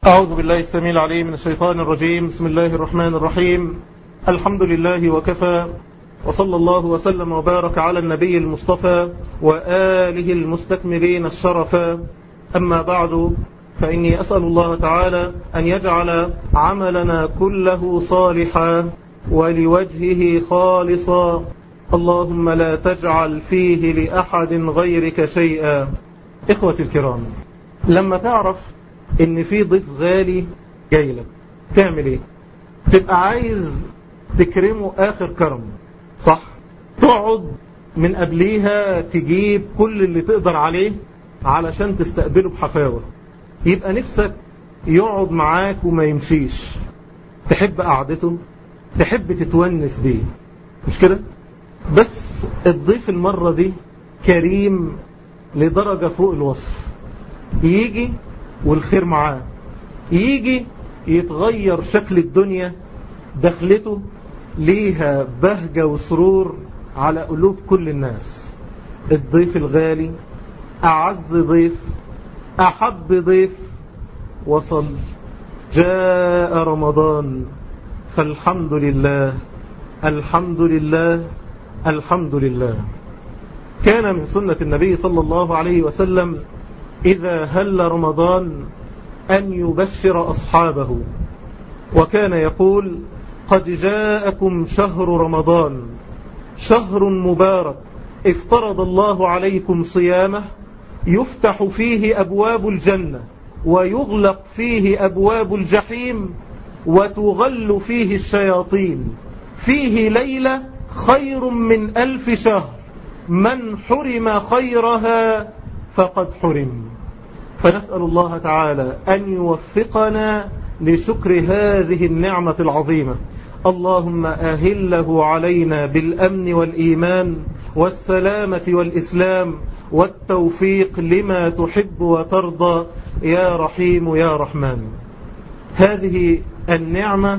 أعوذ بالله السميع العليم من الشيطان الرجيم بسم الله الرحمن الرحيم الحمد لله وكفى وصلى الله وسلم وبارك على النبي المصطفى وآله المستكملين الشرفا أما بعد فإني أسأل الله تعالى أن يجعل عملنا كله صالحا ولوجهه خالصا اللهم لا تجعل فيه لأحد غيرك شيئا إخوتي الكرام لما تعرف ان في ضيف غالي جاي لك تعمل ايه تبقى عايز تكرمه اخر كرم صح تقعد من قبليها تجيب كل اللي تقدر عليه علشان تستقبله بحفاوة يبقى نفسك يقعد معاك وما يمشيش تحب قعدته تحب تتونس بيه مش كده بس الضيف المرة دي كريم لدرجة فوق الوصف يجي والخير معاه يجي يتغير شكل الدنيا دخلته ليها بهجة وسرور على قلوب كل الناس الضيف الغالي أعز ضيف أحب ضيف وصل جاء رمضان فالحمد لله الحمد لله الحمد لله كان من سنة النبي صلى الله عليه وسلم إذا هل رمضان أن يبشر أصحابه وكان يقول قد جاءكم شهر رمضان شهر مبارك افترض الله عليكم صيامه يفتح فيه أبواب الجنة ويغلق فيه أبواب الجحيم وتغل فيه الشياطين فيه ليلة خير من ألف شهر من حرم خيرها فقد حرم فنسأل الله تعالى أن يوفقنا لشكر هذه النعمة العظيمة اللهم أهله علينا بالأمن والإيمان والسلامة والإسلام والتوفيق لما تحب وترضى يا رحيم يا رحمن هذه النعمة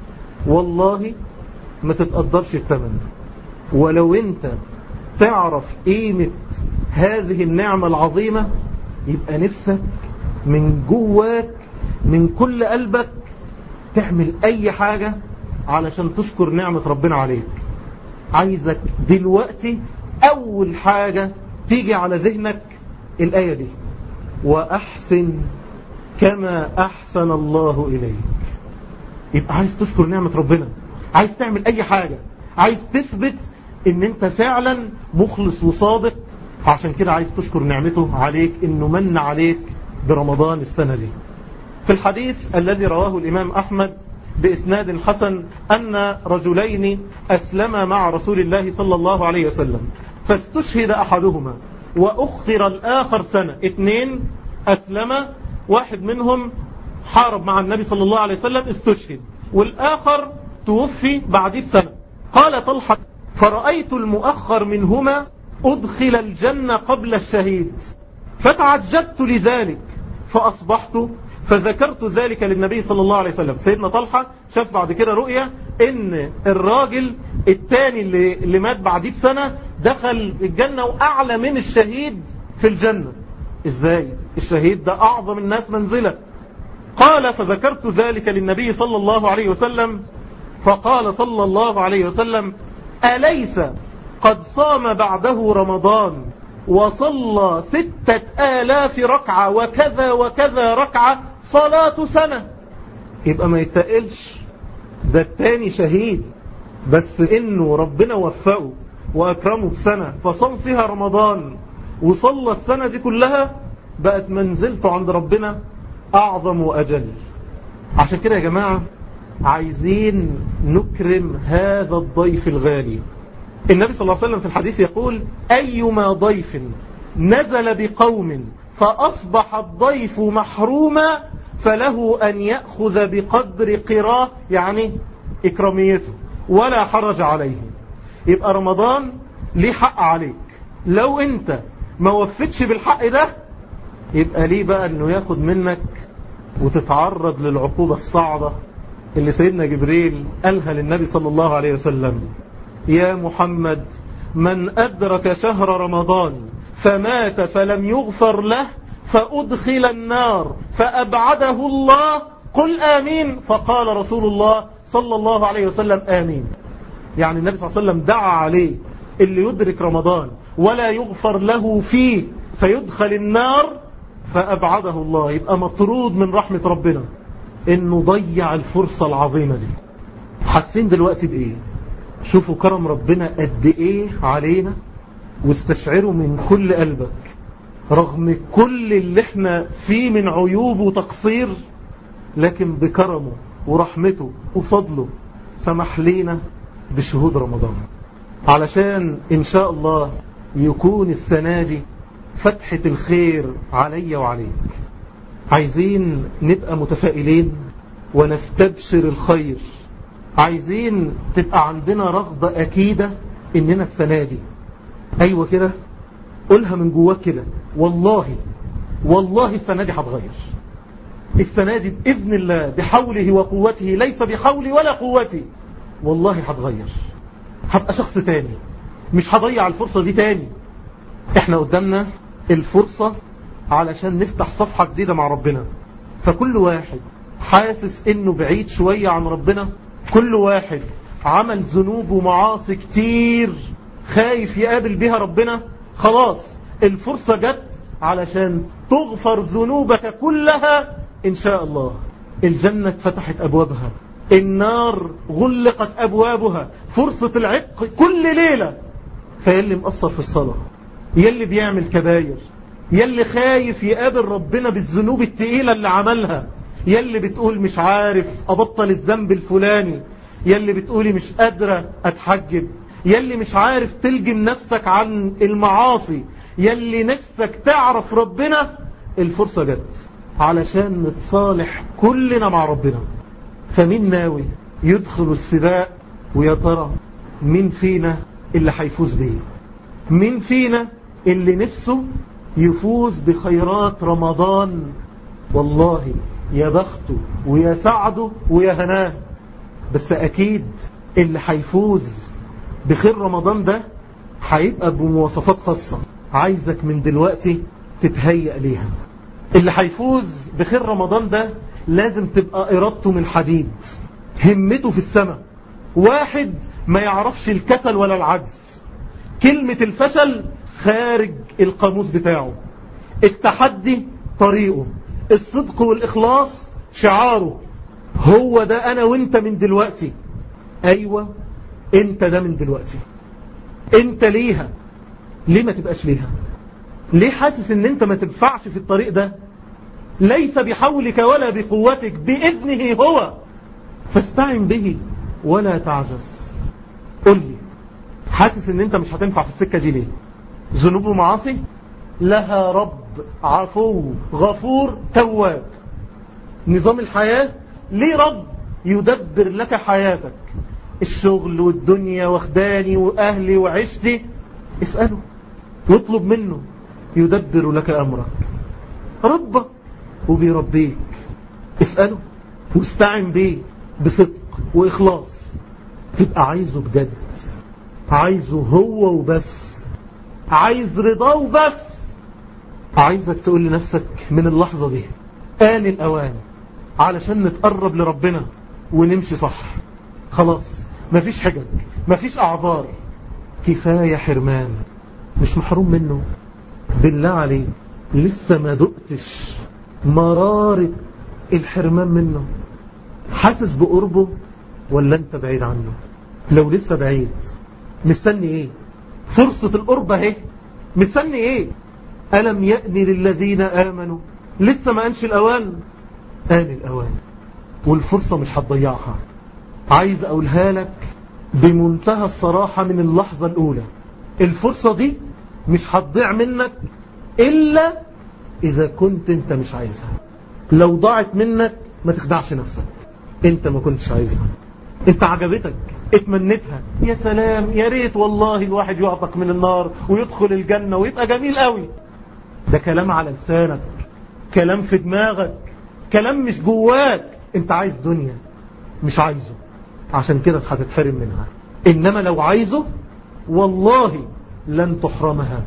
والله ما تتقدرش الثمن ولو انت تعرف قيمة هذه النعمة العظيمة يبقى نفسك من جواك من كل قلبك تعمل اي حاجة علشان تشكر نعمة ربنا عليك عايزك دلوقتي اول حاجة تيجي على ذهنك الآية دي وأحسن كما أحسن الله إليك يبقى عايز تشكر نعمة ربنا عايز تعمل أي حاجة عايز تثبت ان انت فعلا مخلص وصادق فعشان كده عايز تشكر نعمته عليك انه من عليك برمضان السنة دي في الحديث الذي رواه الامام احمد باسناد حسن ان رجلين اسلما مع رسول الله صلى الله عليه وسلم فاستشهد احدهما واخر الاخر سنة اثنين اسلم واحد منهم حارب مع النبي صلى الله عليه وسلم استشهد والاخر توفي بعديه بسنة قال طلحة فرأيت المؤخر منهما أدخل الجنة قبل الشهيد فتعجبت لذلك فأصبحت فذكرت ذلك للنبي صلى الله عليه وسلم سيدنا طلحة شاف بعد كده رؤية ان الراجل التاني اللي, اللي مات بعديه بسنة دخل الجنة وأعلى من الشهيد في الجنة ازاي الشهيد ده أعظم الناس منزلة قال فذكرت ذلك للنبي صلى الله عليه وسلم فقال صلى الله عليه وسلم أليس قد صام بعده رمضان وصلى ستة آلاف ركعة وكذا وكذا ركعة صلاة سنة يبقى ما يتقلش ده التاني شهيد بس انه ربنا وفقه واكرمه بسنة فصام فيها رمضان وصلى السنة دي كلها بقت منزلته عند ربنا اعظم واجل عشان كده يا جماعة عايزين نكرم هذا الضيف الغالي النبي صلى الله عليه وسلم في الحديث يقول أيما ضيف نزل بقوم فأصبح الضيف محروما فله أن يأخذ بقدر قراه يعني إكراميته ولا حرج عليه يبقى رمضان ليه حق عليك لو انت ما وفتش بالحق ده يبقى ليه بقى انه ياخد منك وتتعرض للعقوبة الصعبة اللي سيدنا جبريل قالها للنبي صلى الله عليه وسلم يا محمد من أدرك شهر رمضان فمات فلم يغفر له فأدخل النار فأبعده الله قل آمين فقال رسول الله صلى الله عليه وسلم آمين يعني النبي صلى الله عليه وسلم دعا عليه اللي يدرك رمضان ولا يغفر له فيه فيدخل النار فأبعده الله يبقى مطرود من رحمة ربنا انه ضيع الفرصة العظيمة دي حاسين دلوقتي بايه شوفوا كرم ربنا قد ايه علينا واستشعروا من كل قلبك رغم كل اللي احنا فيه من عيوب وتقصير لكن بكرمه ورحمته وفضله سمح لينا بشهود رمضان علشان ان شاء الله يكون السنة دي فتحة الخير علي وعليك عايزين نبقى متفائلين ونستبشر الخير عايزين تبقى عندنا رغبة أكيدة إننا السنة دي أيوة كده قولها من جواك كده والله والله السنة دي هتغير السنة دي بإذن الله بحوله وقوته ليس بحولي ولا قوتي والله هتغير هبقى شخص تاني مش هضيع الفرصة دي تاني احنا قدامنا الفرصة علشان نفتح صفحة جديدة مع ربنا فكل واحد حاسس انه بعيد شوية عن ربنا كل واحد عمل ذنوب ومعاصي كتير خايف يقابل بها ربنا خلاص الفرصة جت علشان تغفر ذنوبك كلها ان شاء الله الجنة فتحت ابوابها النار غلقت ابوابها فرصة العتق كل ليلة فيلي مقصر في الصلاة يلي بيعمل كباير يلي خايف يقابل ربنا بالذنوب التقيلة اللي عملها يلي بتقول مش عارف أبطل الذنب الفلاني يلي بتقولي مش قادرة أتحجب يلي مش عارف تلجم نفسك عن المعاصي يلي نفسك تعرف ربنا الفرصة جت علشان نتصالح كلنا مع ربنا فمين ناوي يدخل السباق ويا ترى مين فينا اللي هيفوز بيه مين فينا اللي نفسه يفوز بخيرات رمضان والله يا بخته ويا سعده ويا هناه بس اكيد اللي هيفوز بخير رمضان ده هيبقى بمواصفات خاصة عايزك من دلوقتي تتهيأ ليها اللي هيفوز بخير رمضان ده لازم تبقى ارادته من حديد همته في السماء واحد ما يعرفش الكسل ولا العجز كلمة الفشل خارج القاموس بتاعه التحدي طريقه الصدق والإخلاص شعاره هو ده أنا وانت من دلوقتي أيوة انت ده من دلوقتي انت ليها ليه ما تبقاش ليها ليه حاسس ان انت ما تنفعش في الطريق ده ليس بحولك ولا بقوتك بإذنه هو فاستعن به ولا تعجز قل لي حاسس ان انت مش هتنفع في السكة دي ليه ذنوب ومعاصي لها رب عفو غفور تواب نظام الحياة ليه رب يدبر لك حياتك الشغل والدنيا واخداني واهلي وعشتي اسأله واطلب منه يدبر لك امرك ربك وبيربيك اسأله واستعن بيه بصدق واخلاص تبقى عايزه بجد عايزه هو وبس عايز رضاه وبس عايزك تقول لنفسك من اللحظة دي آن الأوان علشان نتقرب لربنا ونمشي صح خلاص مفيش حجج مفيش أعذار كفاية حرمان مش محروم منه بالله عليك لسه ما دقتش مرارة الحرمان منه حاسس بقربه ولا انت بعيد عنه لو لسه بعيد مستني ايه فرصة القرب اهي مستني ايه ألم يأن للذين آمنوا لسه ما أنش الأوان آن الأوان والفرصة مش هتضيعها عايز أقولها لك بمنتهى الصراحة من اللحظة الأولى الفرصة دي مش هتضيع منك إلا إذا كنت أنت مش عايزها لو ضاعت منك ما تخدعش نفسك أنت ما كنتش عايزها أنت عجبتك اتمنيتها يا سلام يا ريت والله الواحد يعتق من النار ويدخل الجنة ويبقى جميل قوي ده كلام على لسانك كلام في دماغك كلام مش جواك انت عايز دنيا مش عايزه عشان كده هتتحرم منها انما لو عايزه والله لن تحرمها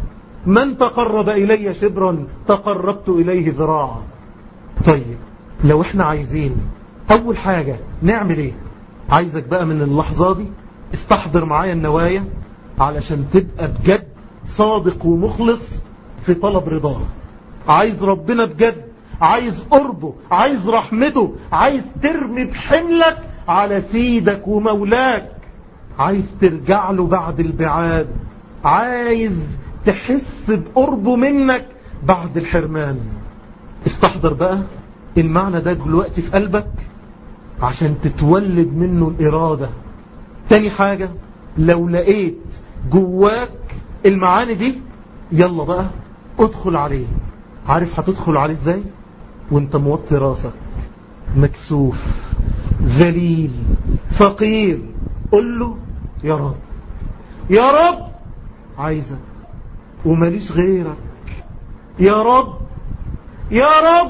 من تقرب إلي شبرا تقربت إليه ذراعا طيب لو احنا عايزين أول حاجة نعمل ايه عايزك بقى من اللحظة دي استحضر معايا النوايا علشان تبقى بجد صادق ومخلص في طلب رضاه عايز ربنا بجد عايز قربه عايز رحمته عايز ترمي بحملك على سيدك ومولاك عايز ترجع له بعد البعاد عايز تحس بقربه منك بعد الحرمان استحضر بقى المعنى ده دلوقتي في قلبك عشان تتولد منه الإرادة تاني حاجة لو لقيت جواك المعاني دي يلا بقى ادخل عليه عارف هتدخل عليه ازاي وانت موطي راسك مكسوف ذليل فقير قل له يا رب يا رب عايزك وماليش غيرك يا رب يا رب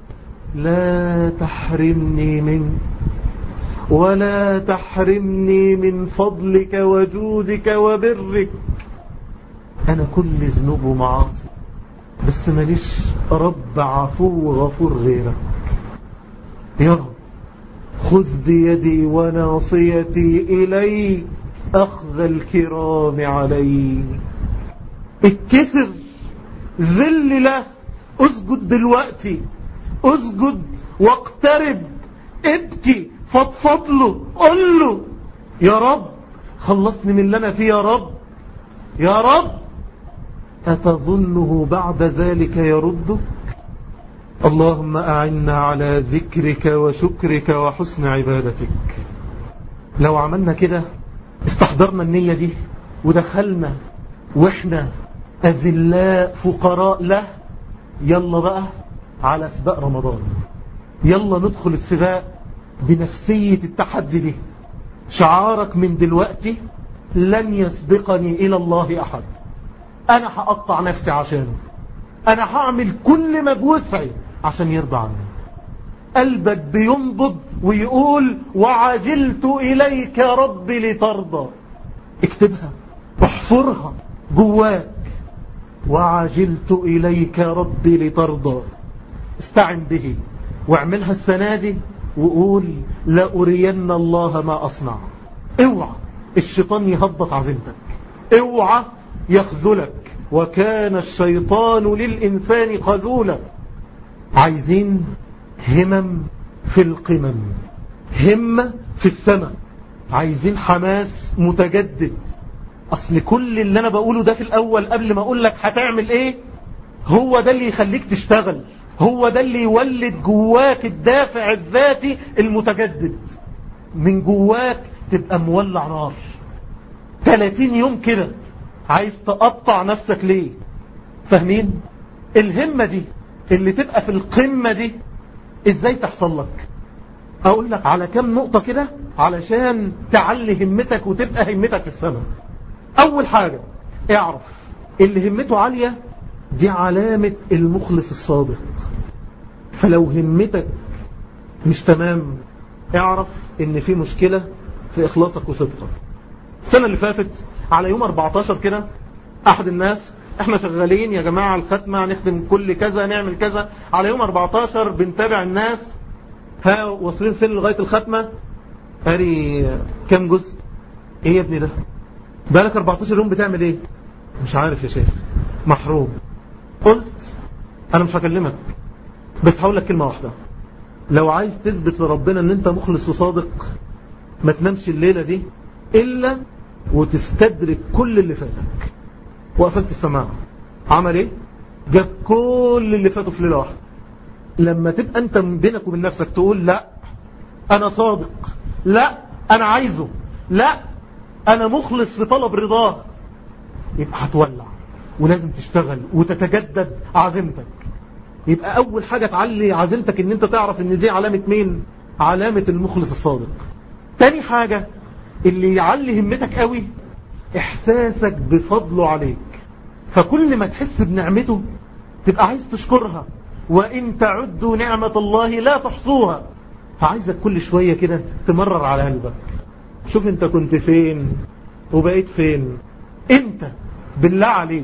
لا تحرمني منك ولا تحرمني من فضلك وجودك وبرك أنا كل ذنوب ومعاصي بس ماليش رب عفو وغفور غيرك يا رب خذ بيدي وناصيتي إليك أخذ الكرام علي اتكسر ذل له اسجد دلوقتي اسجد واقترب ابكي فضفض له قل له يا رب خلصني من اللي انا فيه يا رب يا رب أتظنه بعد ذلك يردك اللهم أعنا على ذكرك وشكرك وحسن عبادتك لو عملنا كده استحضرنا النية دي ودخلنا واحنا أذلاء فقراء له يلا بقى على سباق رمضان يلا ندخل السباق بنفسية التحدي دي شعارك من دلوقتي لن يسبقني إلى الله أحد أنا هقطع نفسي عشانه أنا هعمل كل ما بوسعي عشان يرضى عني قلبك بينبض ويقول وعجلت إليك رب لترضى اكتبها احفرها جواك وعجلت إليك رب لترضى استعن به واعملها السنة دي وقول لأرين الله ما أصنع اوعى الشيطان يهبط عزيمتك اوعى يخذلك وكان الشيطان للإنسان خذولا عايزين همم في القمم همة في السماء عايزين حماس متجدد أصل كل اللي أنا بقوله ده في الأول قبل ما أقول لك هتعمل إيه هو ده اللي يخليك تشتغل هو ده اللي يولد جواك الدافع الذاتي المتجدد من جواك تبقى مولع نار 30 يوم كده عايز تقطع نفسك ليه فاهمين الهمة دي اللي تبقى في القمة دي ازاي تحصل لك اقول لك على كم نقطة كده علشان تعلي همتك وتبقى همتك في السماء اول حاجة اعرف اللي همته عالية دي علامة المخلص الصادق فلو همتك مش تمام اعرف ان في مشكلة في اخلاصك وصدقك السنة اللي فاتت على يوم 14 كده احد الناس احنا شغالين يا جماعة الختمة نخدم كل كذا نعمل كذا على يوم 14 بنتابع الناس ها واصلين فين لغاية الختمة قاري كام جزء ايه يا ابني ده بقالك 14 يوم بتعمل ايه مش عارف يا شيخ محروم قلت انا مش هكلمك بس هقول لك كلمة واحدة لو عايز تثبت لربنا ان انت مخلص وصادق ما تنامش الليلة دي الا وتستدرك كل اللي فاتك وقفلت السماعة عمل ايه جاب كل اللي فاتوا في ليلة واحدة لما تبقى انت من بينك وبين نفسك تقول لا انا صادق لا انا عايزه لا انا مخلص في طلب رضاه يبقى هتولع ولازم تشتغل وتتجدد عزيمتك يبقى اول حاجة تعلي عزيمتك ان انت تعرف ان دي علامة مين علامة المخلص الصادق تاني حاجة اللي يعلي همتك قوي احساسك بفضله عليك فكل ما تحس بنعمته تبقى عايز تشكرها وإن تعدوا نعمة الله لا تحصوها فعايزك كل شوية كده تمرر على قلبك شوف انت كنت فين وبقيت فين انت بالله عليك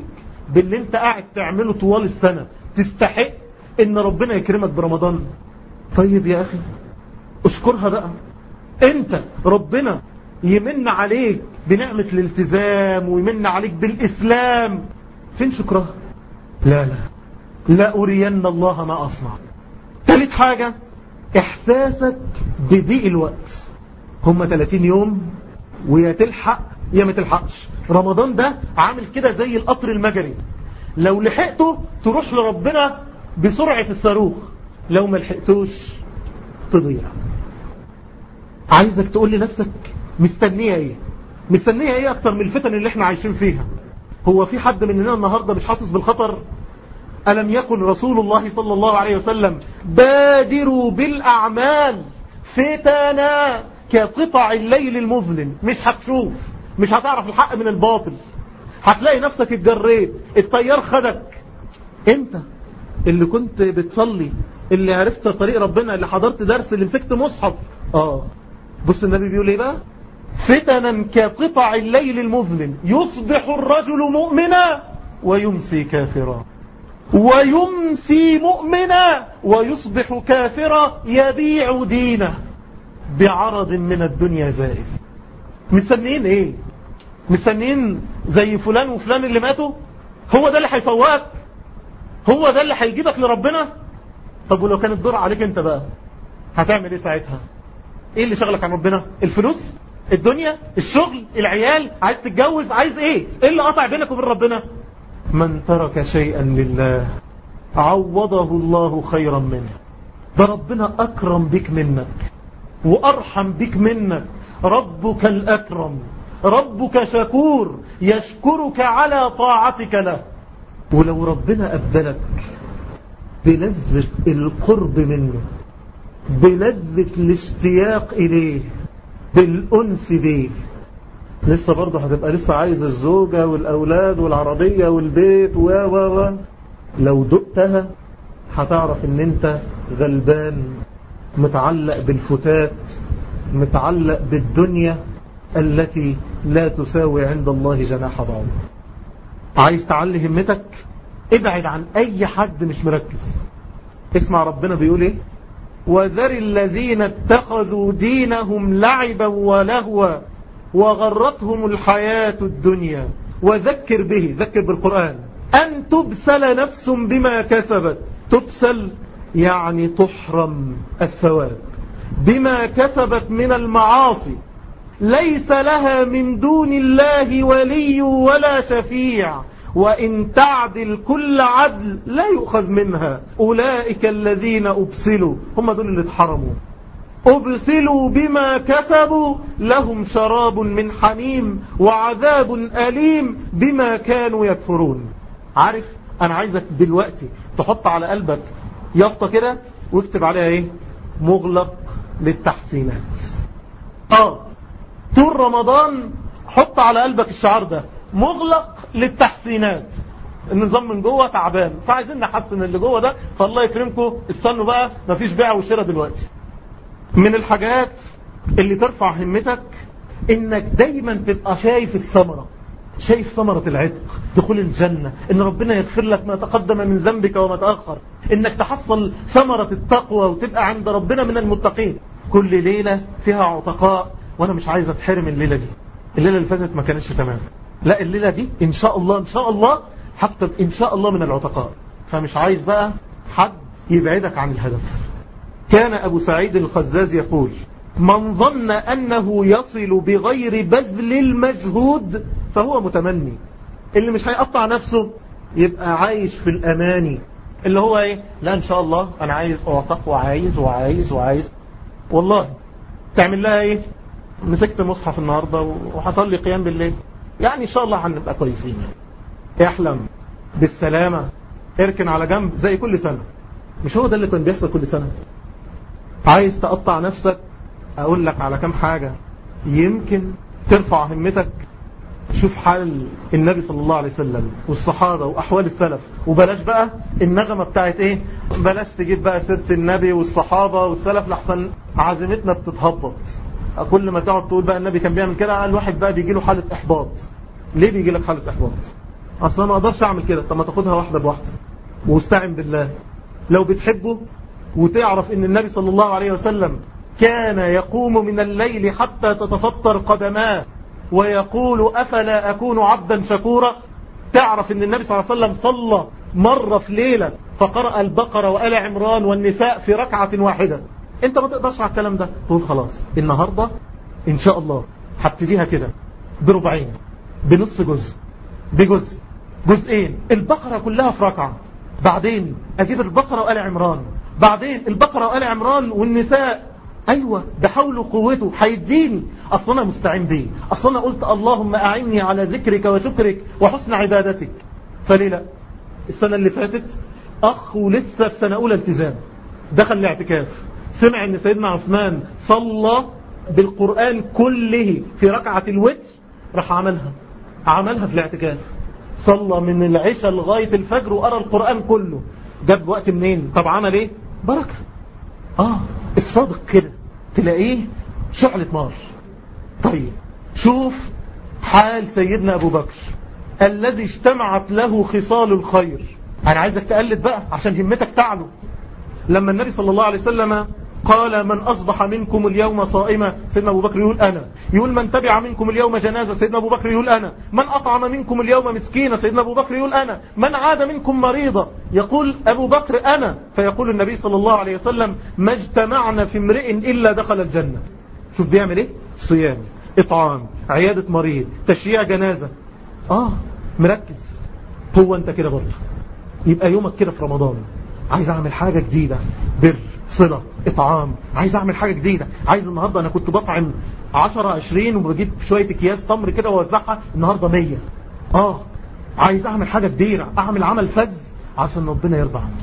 باللي انت قاعد تعمله طوال السنة تستحق ان ربنا يكرمك برمضان طيب يا اخي اشكرها بقى انت ربنا يمن عليك بنعمة الالتزام ويمن عليك بالاسلام فين شكرها لا لا لا أرين الله ما أصنع ثالث حاجة إحساسك بضيق الوقت هم 30 يوم ويا تلحق يا ما تلحقش رمضان ده عامل كده زي القطر المجري لو لحقته تروح لربنا بسرعة الصاروخ لو ما لحقتوش تضيع عايزك تقول لنفسك مستنية ايه مستنية ايه اكتر من الفتن اللي احنا عايشين فيها هو في حد مننا النهاردة مش حاسس بالخطر ألم يكن رسول الله صلى الله عليه وسلم بادروا بالأعمال فتنا كقطع الليل المظلم مش هتشوف مش هتعرف الحق من الباطل هتلاقي نفسك اتجريت الطيار خدك انت اللي كنت بتصلي اللي عرفت طريق ربنا اللي حضرت درس اللي مسكت مصحف اه بص النبي بيقول ايه بقى فتنا كقطع الليل المظلم يصبح الرجل مؤمنا ويمسي كافرا ويمسي مؤمنا ويصبح كافرا يبيع دينه بعرض من الدنيا زائف مستنيين ايه مستنيين زي فلان وفلان اللي ماتوا هو ده اللي هيفوقك هو ده اللي هيجيبك لربنا طب ولو كان الدور عليك انت بقى هتعمل ايه ساعتها ايه اللي شغلك عن ربنا الفلوس الدنيا الشغل العيال عايز تتجوز عايز ايه ايه اللي قطع بينك وبين ربنا من ترك شيئا لله عوضه الله خيرا منه ده ربنا أكرم بك منك وأرحم بك منك ربك الأكرم ربك شكور يشكرك على طاعتك له ولو ربنا أبدلك بلذة القرب منه بلذة الاشتياق إليه بالأنس به لسه برضه هتبقى لسه عايز الزوجة والأولاد والعربية والبيت و و و لو دقتها هتعرف ان انت غلبان متعلق بالفتات متعلق بالدنيا التي لا تساوي عند الله جناح بعوض عايز تعلي همتك ابعد عن اي حد مش مركز اسمع ربنا بيقول ايه وذر الذين اتخذوا دينهم لعبا ولهوا وغرتهم الحياة الدنيا وذكر به ذكر بالقرآن أن تبسل نفس بما كسبت تبسل يعني تحرم الثواب بما كسبت من المعاصي ليس لها من دون الله ولي ولا شفيع وإن تعدل كل عدل لا يؤخذ منها أولئك الذين أبسلوا هم دول اللي اتحرموا أبسلوا بما كسبوا لهم شراب من حميم وعذاب أليم بما كانوا يكفرون عارف أنا عايزك دلوقتي تحط على قلبك يافطة كده واكتب عليها ايه مغلق للتحسينات اه طول رمضان حط على قلبك الشعار ده مغلق للتحسينات النظام من جوه تعبان فعايزين نحسن اللي جوه ده فالله يكرمكم استنوا بقى مفيش بيع وشراء دلوقتي من الحاجات اللي ترفع همتك انك دايما تبقى شايف الثمرة شايف ثمرة العتق دخول الجنة ان ربنا يغفر لك ما تقدم من ذنبك وما تأخر انك تحصل ثمرة التقوى وتبقى عند ربنا من المتقين كل ليلة فيها عتقاء وانا مش عايز اتحرم الليلة دي الليلة اللي فاتت ما كانتش تمام لا الليلة دي ان شاء الله ان شاء الله حتى ان شاء الله من العتقاء فمش عايز بقى حد يبعدك عن الهدف كان أبو سعيد الخزاز يقول من ظن أنه يصل بغير بذل المجهود فهو متمني اللي مش هيقطع نفسه يبقى عايش في الأماني اللي هو ايه لا ان شاء الله انا عايز اعتق وعايز وعايز وعايز والله تعمل لها ايه مسكت مصحف النهاردة وحصل لي قيام بالليل يعني ان شاء الله هنبقى كويسين يعني. احلم بالسلامة اركن على جنب زي كل سنة مش هو ده اللي كان بيحصل كل سنة عايز تقطع نفسك اقول لك على كم حاجة يمكن ترفع همتك شوف حال النبي صلى الله عليه وسلم والصحابة وأحوال السلف وبلاش بقى النغمة بتاعت ايه بلاش تجيب بقى سيرة النبي والصحابة والسلف لحسن عزيمتنا بتتهبط كل ما تقعد تقول بقى النبي كان بيعمل كده الواحد بقى بيجي له حالة إحباط ليه بيجي لك حالة إحباط اصلا ما اقدرش اعمل كده طب ما تاخدها واحدة بواحدة واستعن بالله لو بتحبه وتعرف ان النبي صلى الله عليه وسلم كان يقوم من الليل حتى تتفطر قدماه ويقول أفلا أكون عبدا شكورا تعرف ان النبي صلى الله عليه وسلم صلى مرة في ليلة فقرأ البقرة وآل عمران والنساء في ركعة واحدة انت ما تقدرش على الكلام ده تقول خلاص النهاردة ان شاء الله هبتديها كده بربعين بنص جزء بجزء جزئين البقرة كلها في ركعة بعدين اجيب البقرة وآل عمران بعدين البقرة وآل عمران والنساء ايوه بحول وقوته هيديني اصل انا مستعين بيه اصل انا قلت اللهم اعني على ذكرك وشكرك وحسن عبادتك فليه لا السنة اللي فاتت اخ ولسه في سنة اولى التزام دخل الاعتكاف سمع ان سيدنا عثمان صلى بالقرآن كله في ركعة الوتر راح عملها عملها في الاعتكاف صلى من العشاء لغاية الفجر وقرأ القرآن كله جاب وقت منين طب عمل ايه بركة اه الصادق كده تلاقيه شعلة نار طيب شوف حال سيدنا ابو بكر الذي اجتمعت له خصال الخير انا عايزك تقلد بقى عشان همتك تعلو لما النبي صلى الله عليه وسلم قال من أصبح منكم اليوم صائما سيدنا أبو بكر يقول أنا يقول من تبع منكم اليوم جنازة سيدنا أبو بكر يقول أنا من أطعم منكم اليوم مسكينة سيدنا أبو بكر يقول أنا من عاد منكم مريضة يقول أبو بكر أنا فيقول النبي صلى الله عليه وسلم ما اجتمعنا في امرئ إلا دخل الجنة شوف بيعمل إيه صيام إطعام عيادة مريض تشييع جنازة آه مركز هو أنت كده برضه يبقى يومك كده في رمضان عايز أعمل حاجة جديدة بر صلة إطعام عايز أعمل حاجة جديدة عايز النهاردة أنا كنت بطعم 10 20 وبجيب شوية أكياس تمر كده ووزعها النهاردة 100 آه عايز أعمل حاجة كبيرة أعمل عمل فز عشان ربنا يرضى عني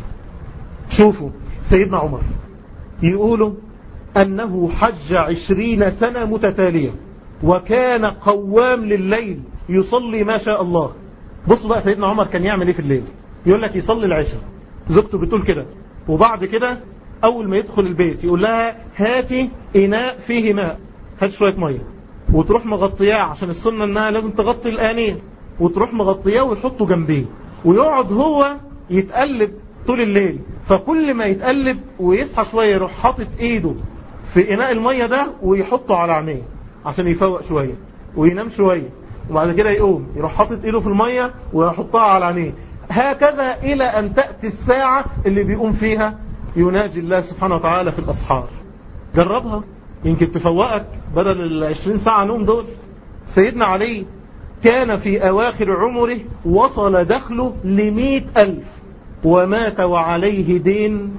شوفوا سيدنا عمر يقولوا أنه حج عشرين سنة متتالية وكان قوام لليل يصلي ما شاء الله بصوا بقى سيدنا عمر كان يعمل ايه في الليل يقول لك يصلي العشاء زوجته بتقول كده وبعد كده اول ما يدخل البيت يقول لها هاتي اناء فيه ماء هات شوية مية وتروح مغطياه عشان السنة انها لازم تغطي الانية وتروح مغطياه ويحطه جنبيه ويقعد هو يتقلب طول الليل فكل ما يتقلب ويصحى شوية يروح حاطط ايده في اناء المية ده ويحطه على عينيه عشان يفوق شوية وينام شوية وبعد كده يقوم يروح حاطط ايده في المية ويحطها على عينيه هكذا إلى أن تأتي الساعة اللي بيقوم فيها يناجي الله سبحانه وتعالى في الأسحار جربها يمكن تفوقك بدل العشرين ساعة نوم دول سيدنا علي كان في أواخر عمره وصل دخله لمئة ألف ومات وعليه دين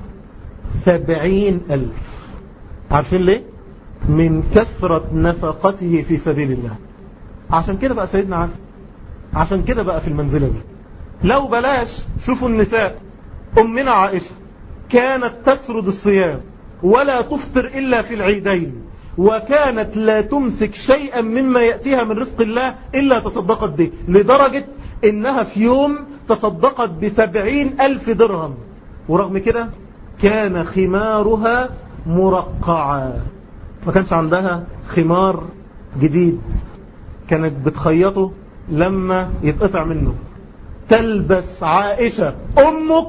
سبعين ألف عارفين ليه؟ من كثرة نفقته في سبيل الله عشان كده بقى سيدنا علي عشان كده بقى في المنزلة دي لو بلاش شوفوا النساء أمنا عائشة كانت تسرد الصيام ولا تفطر إلا في العيدين وكانت لا تمسك شيئا مما يأتيها من رزق الله إلا تصدقت به لدرجة إنها في يوم تصدقت بسبعين ألف درهم ورغم كده كان خمارها مرقعا ما كانش عندها خمار جديد كانت بتخيطه لما يتقطع منه تلبس عائشة أمك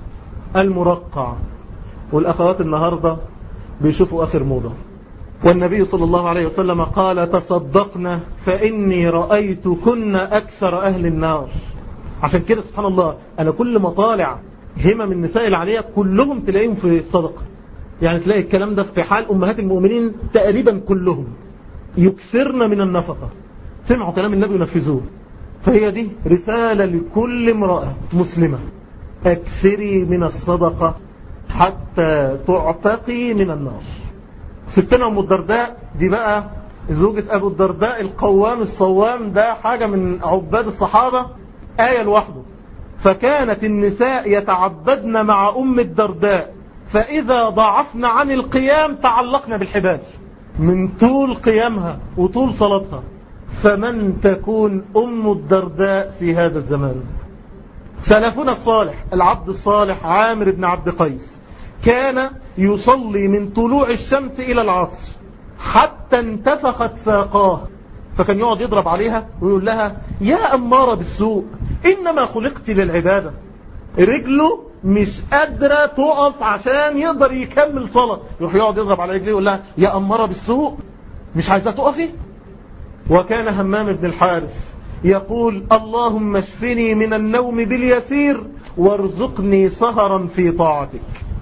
المرقع والأخوات النهاردة بيشوفوا آخر موضة والنبي صلى الله عليه وسلم قال تصدقنا فإني رأيت كنا أكثر أهل النار عشان كده سبحان الله أنا كل ما طالع همم النساء العالية كلهم تلاقيهم في الصدقة يعني تلاقي الكلام ده في حال أمهات المؤمنين تقريبا كلهم يكثرن من النفقة سمعوا كلام النبي ونفذوه فهي دي رسالة لكل امرأة مسلمة اكثري من الصدقة حتى تعتقي من النار ستنا أم الدرداء دي بقى زوجة أبو الدرداء القوام الصوام ده حاجة من عباد الصحابة آية لوحده فكانت النساء يتعبدن مع أم الدرداء فإذا ضعفن عن القيام تعلقن بالحبال من طول قيامها وطول صلاتها فمن تكون أم الدرداء في هذا الزمان سلفنا الصالح العبد الصالح عامر بن عبد قيس كان يصلي من طلوع الشمس إلى العصر حتى انتفخت ساقاه فكان يقعد يضرب عليها ويقول لها يا أمارة بالسوء إنما خلقت للعبادة رجله مش قادرة تقف عشان يقدر يكمل صلاة يروح يقعد يضرب على رجليه يقول لها يا أمارة بالسوء مش عايزة تقفي وكان همام بن الحارث يقول اللهم اشفني من النوم باليسير وارزقني سهرا في طاعتك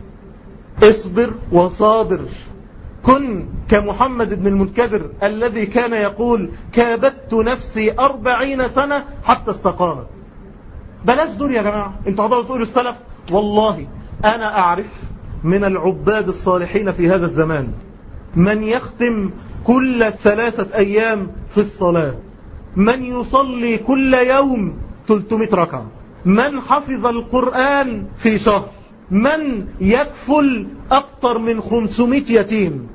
اصبر وصابر كن كمحمد بن المنكدر الذي كان يقول كابدت نفسي أربعين سنة حتى استقامت بلاش دول يا جماعة انتوا هتقعدوا تقولوا السلف والله أنا أعرف من العباد الصالحين في هذا الزمان من يختم كل ثلاثة أيام في الصلاة من يصلي كل يوم 300 ركعة من حفظ القرآن في شهر من يكفل أكثر من 500 يتيم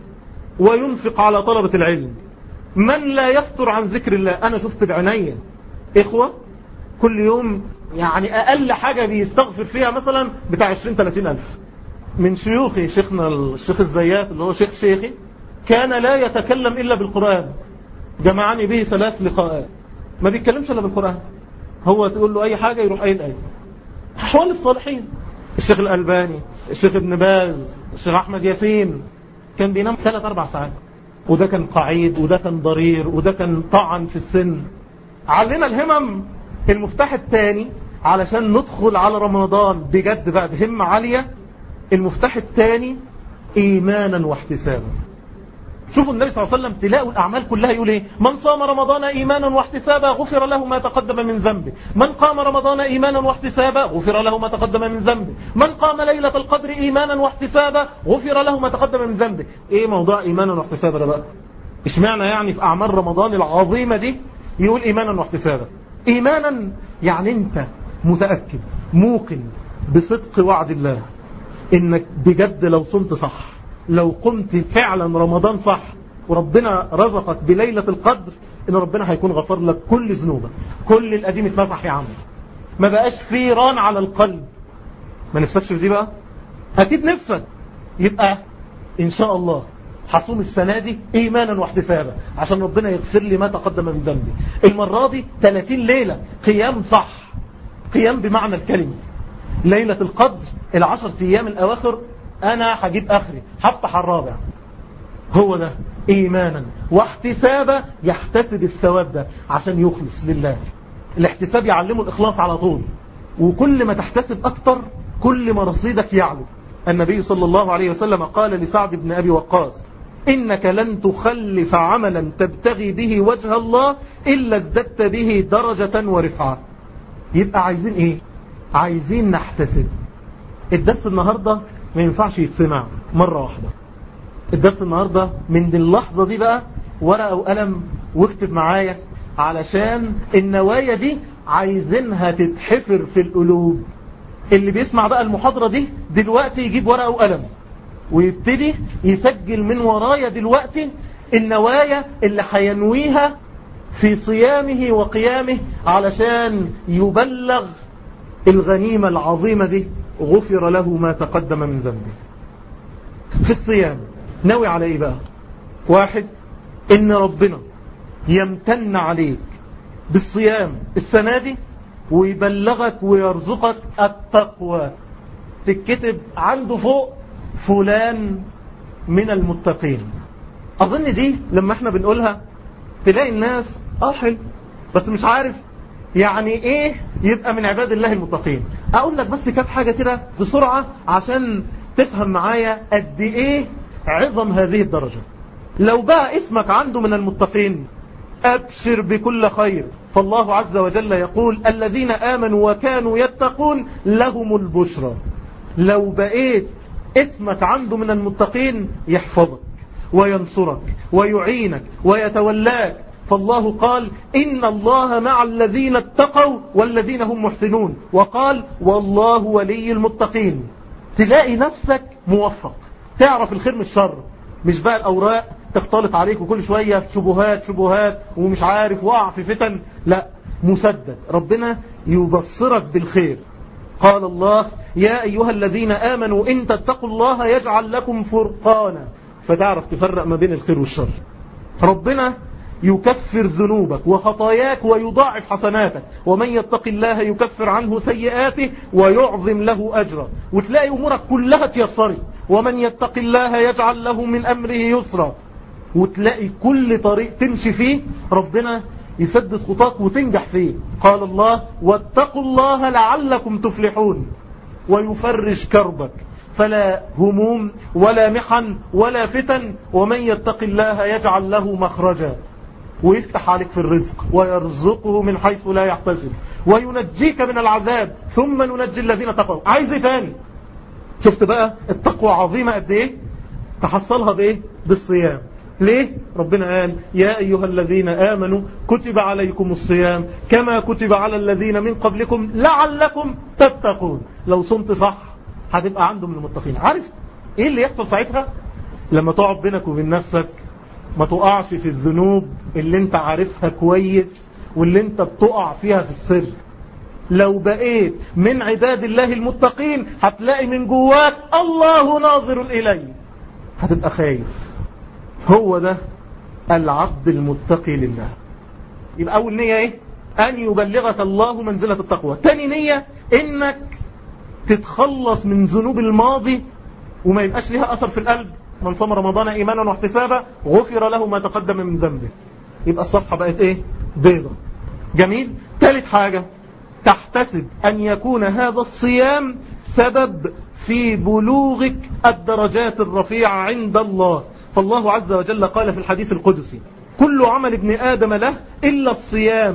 وينفق على طلبة العلم من لا يفتر عن ذكر الله أنا شفت بعيني إخوة كل يوم يعني أقل حاجة بيستغفر فيها مثلا بتاع 20-30 ألف من شيوخي شيخنا الشيخ الزيات اللي هو شيخ شيخي كان لا يتكلم إلا بالقرآن جمعني به ثلاث لقاءات ما بيتكلمش إلا بالقرآن هو تقول له أي حاجة يروح قايل أي أحوال الصالحين الشيخ الألباني الشيخ ابن باز الشيخ أحمد ياسين كان بينام ثلاث أربع ساعات وده كان قعيد وده كان ضرير وده كان طعن في السن علينا الهمم المفتاح الثاني علشان ندخل على رمضان بجد بقى بهمة عالية المفتاح الثاني إيمانا واحتسابا شوفوا النبي صلى الله عليه وسلم تلاقوا الأعمال كلها يقول إيه من صام رمضان إيمانا واحتسابا غفر له ما تقدم من ذنبه من قام رمضان إيمانا واحتسابا غفر له ما تقدم من ذنبه من قام ليلة القدر إيمانا واحتسابا غفر له ما تقدم من ذنبه إيه موضوع إيمانا واحتسابا ده بقى اشمعنى يعني في أعمال رمضان العظيمة دي يقول إيمانا واحتسابا إيمانا يعني أنت متأكد موقن بصدق وعد الله إنك بجد لو صمت صح لو قمت فعلا رمضان صح وربنا رزقك بليلة القدر ان ربنا هيكون غفر لك كل ذنوبك كل القديم اتمسح يا عم ما بقاش فيه ران على القلب ما نفسكش في دي بقى اكيد نفسك يبقى ان شاء الله حصوم السنة دي ايمانا واحتسابا عشان ربنا يغفر لي ما تقدم من ذنبي المرة دي 30 ليلة قيام صح قيام بمعنى الكلمة ليلة القدر العشر ايام الاواخر انا هجيب اخري هفتح الرابع هو ده ايمانا واحتسابا يحتسب الثواب ده عشان يخلص لله الاحتساب يعلمه الاخلاص على طول وكل ما تحتسب اكتر كل ما رصيدك يعلو النبي صلى الله عليه وسلم قال لسعد بن ابي وقاص إنك لن تخلف عملا تبتغي به وجه الله إلا ازددت به درجة ورفعة يبقى عايزين إيه عايزين نحتسب الدرس النهاردة ما ينفعش يتسمع مرة واحدة الدرس النهاردة من اللحظة دي بقى ورقة وقلم واكتب معايا علشان النوايا دي عايزينها تتحفر في القلوب اللي بيسمع بقى المحاضرة دي دلوقتي يجيب ورقة وقلم ويبتدي يسجل من ورايا دلوقتي النوايا اللي هينويها في صيامه وقيامه علشان يبلغ الغنيمة العظيمة دي غفر له ما تقدم من ذنبه في الصيام ناوي على ايه بقى واحد ان ربنا يمتن عليك بالصيام السنة دي ويبلغك ويرزقك التقوى تتكتب عنده فوق فلان من المتقين اظن دي لما احنا بنقولها تلاقي الناس اه حلو بس مش عارف يعني ايه يبقى من عباد الله المتقين اقول لك بس كام حاجة كده بسرعة عشان تفهم معايا قد ايه عظم هذه الدرجة لو بقى اسمك عنده من المتقين ابشر بكل خير فالله عز وجل يقول الذين آمنوا وكانوا يتقون لهم البشرى لو بقيت اسمك عنده من المتقين يحفظك وينصرك ويعينك ويتولاك فالله قال إن الله مع الذين اتقوا والذين هم محسنون وقال والله ولي المتقين تلاقي نفسك موفق تعرف الخير من الشر مش بقى الأوراق تختلط عليك وكل شوية شبهات شبهات ومش عارف وقع في فتن لا مسدد ربنا يبصرك بالخير قال الله يا أيها الذين آمنوا إن تتقوا الله يجعل لكم فرقانا فتعرف تفرق ما بين الخير والشر ربنا يكفر ذنوبك وخطاياك ويضاعف حسناتك ومن يتق الله يكفر عنه سيئاته ويعظم له أجرا وتلاقي أمورك كلها تيسري ومن يتق الله يجعل له من أمره يسرا وتلاقي كل طريق تمشي فيه ربنا يسدد خطاك وتنجح فيه قال الله واتقوا الله لعلكم تفلحون ويفرج كربك فلا هموم ولا محن ولا فتن ومن يتق الله يجعل له مخرجا ويفتح عليك في الرزق ويرزقه من حيث لا يحتسب وينجيك من العذاب ثم ننجي الذين تقوا عايز ايه تاني شفت بقى التقوى عظيمة قد ايه تحصلها بايه بالصيام ليه ربنا قال يا أيها الذين آمنوا كتب عليكم الصيام كما كتب على الذين من قبلكم لعلكم تتقون لو صمت صح هتبقى عنده من المتقين عارف ايه اللي يحصل ساعتها لما تقعد بينك وبين نفسك ما تقعش في الذنوب اللي انت عارفها كويس واللي انت بتقع فيها في السر لو بقيت من عباد الله المتقين هتلاقي من جواك الله ناظر إليه هتبقى خايف هو ده العبد المتقي لله يبقى أول نية إيه أن يبلغك الله منزلة التقوى تاني نية إنك تتخلص من ذنوب الماضي وما يبقاش لها أثر في القلب من صام رمضان إيمانا واحتسابا غفر له ما تقدم من ذنبه يبقى الصفحة بقت إيه بيضة جميل ثالث حاجة تحتسب أن يكون هذا الصيام سبب في بلوغك الدرجات الرفيعة عند الله فالله عز وجل قال في الحديث القدسي كل عمل ابن آدم له إلا الصيام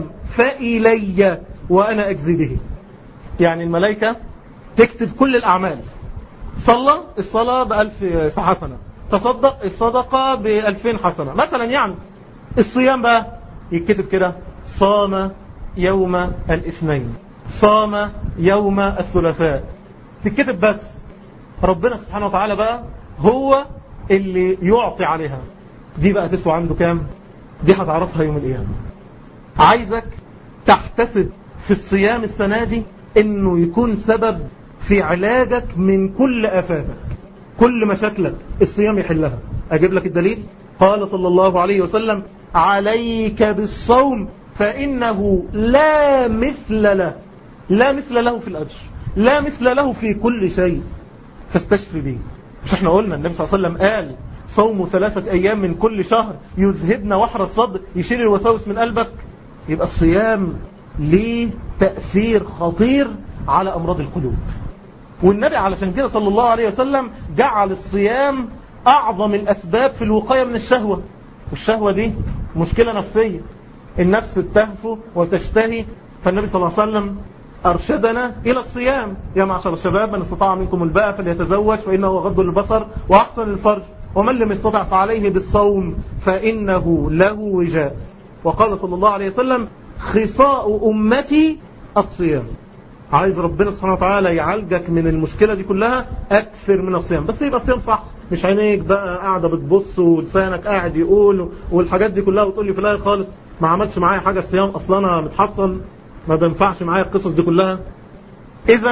فإلي وأنا أجزي به يعني الملائكة تكتب كل الأعمال صلى الصلاة بألف حسنة تصدق الصدقة بألفين حسنة مثلا يعني الصيام بقى يكتب كده صام يوم الاثنين صام يوم الثلاثاء تكتب بس ربنا سبحانه وتعالى بقى هو اللي يعطي عليها دي بقى تسوى عنده كام دي هتعرفها يوم القيامة عايزك تحتسب في الصيام السنة دي انه يكون سبب في علاجك من كل آفاتك كل مشاكلك الصيام يحلها أجيب لك الدليل قال صلى الله عليه وسلم عليك بالصوم فإنه لا مثل له لا مثل له في الأجر لا مثل له في كل شيء فاستشفي به مش احنا قلنا النبي صلى الله عليه وسلم قال صوم ثلاثة أيام من كل شهر يذهبنا وحر الصدر يشيل الوساوس من قلبك يبقى الصيام ليه تأثير خطير على أمراض القلوب والنبي علشان كده صلى الله عليه وسلم جعل الصيام أعظم الأسباب في الوقاية من الشهوة والشهوة دي مشكلة نفسية النفس تهفو وتشتهي فالنبي صلى الله عليه وسلم أرشدنا إلى الصيام يا معشر الشباب من استطاع منكم الباء فليتزوج فإنه غض البصر وأحسن الفرج ومن لم يستطع فعليه بالصوم فإنه له وجاء وقال صلى الله عليه وسلم خصاء أمتي الصيام عايز ربنا سبحانه وتعالى يعالجك من المشكلة دي كلها أكثر من الصيام بس يبقى الصيام صح مش عينيك بقى قاعدة بتبص ولسانك قاعد يقول والحاجات دي كلها وتقول لي في الآخر خالص ما عملش معايا حاجة الصيام أصلا أنا متحصن ما بنفعش معايا القصص دي كلها إذا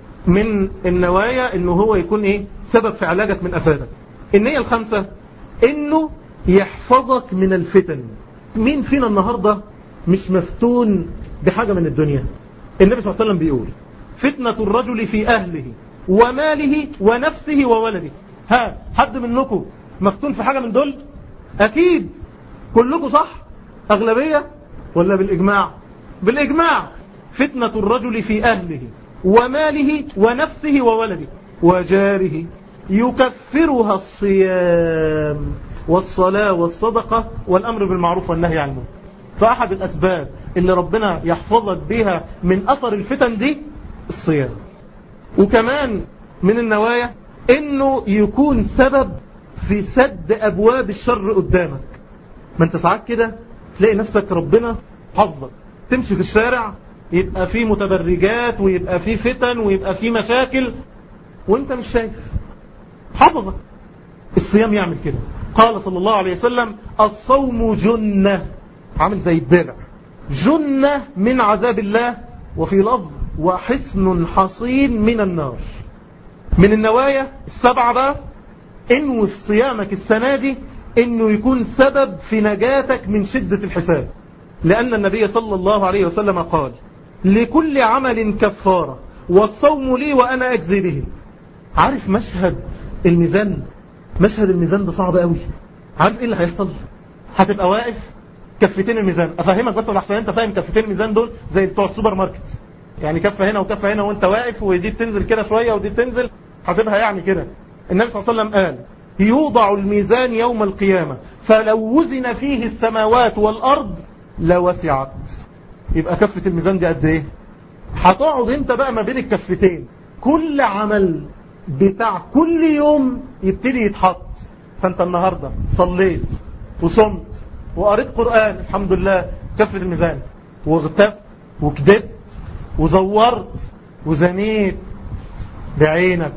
من النوايا إنه هو يكون إيه سبب في علاجك من أفادك النية الخامسة إنه يحفظك من الفتن مين فينا النهاردة مش مفتون بحاجة من الدنيا النبي صلى الله عليه وسلم بيقول فتنة الرجل في أهله وماله ونفسه وولده ها حد منكم مفتون في حاجة من دول أكيد كلكم صح أغلبية ولا بالإجماع بالإجماع فتنة الرجل في أهله وماله ونفسه وولده وجاره يكفرها الصيام والصلاة والصدقة والأمر بالمعروف والنهي عن المنكر فأحد الأسباب اللي ربنا يحفظك بها من أثر الفتن دي الصيام وكمان من النوايا انه يكون سبب في سد ابواب الشر قدامك ما انت ساعات كده تلاقي نفسك ربنا حفظك تمشي في الشارع يبقى في متبرجات ويبقى في فتن ويبقى في مشاكل وانت مش شايف حفظك الصيام يعمل كده قال صلى الله عليه وسلم الصوم جنة عامل زي الدرع جنة من عذاب الله وفي لفظ وحسن حصين من النار من النوايا السبعة بقى انو في صيامك السنة دي انه يكون سبب في نجاتك من شدة الحساب لأن النبي صلى الله عليه وسلم قال لكل عمل كفارة والصوم لي وأنا أجزي به عارف مشهد الميزان مشهد الميزان ده صعب قوي عارف ايه اللي هيحصل هتبقى واقف كفتين الميزان افهمك بس احسن انت فاهم كفتين الميزان دول زي بتوع السوبر ماركت يعني كفه هنا وكفه هنا وانت واقف ودي بتنزل كده شويه ودي بتنزل حاسبها يعني كده النبي صلى الله عليه وسلم قال يوضع الميزان يوم القيامة فلو وزن فيه السماوات والأرض لوسعت يبقى كفة الميزان دي قد ايه هتقعد انت بقى ما بين الكفتين كل عمل بتاع كل يوم يبتدي يتحط فانت النهاردة صليت وصمت وقريت قرآن الحمد لله كفة الميزان واغتبت وكدبت وزورت وزنيت بعينك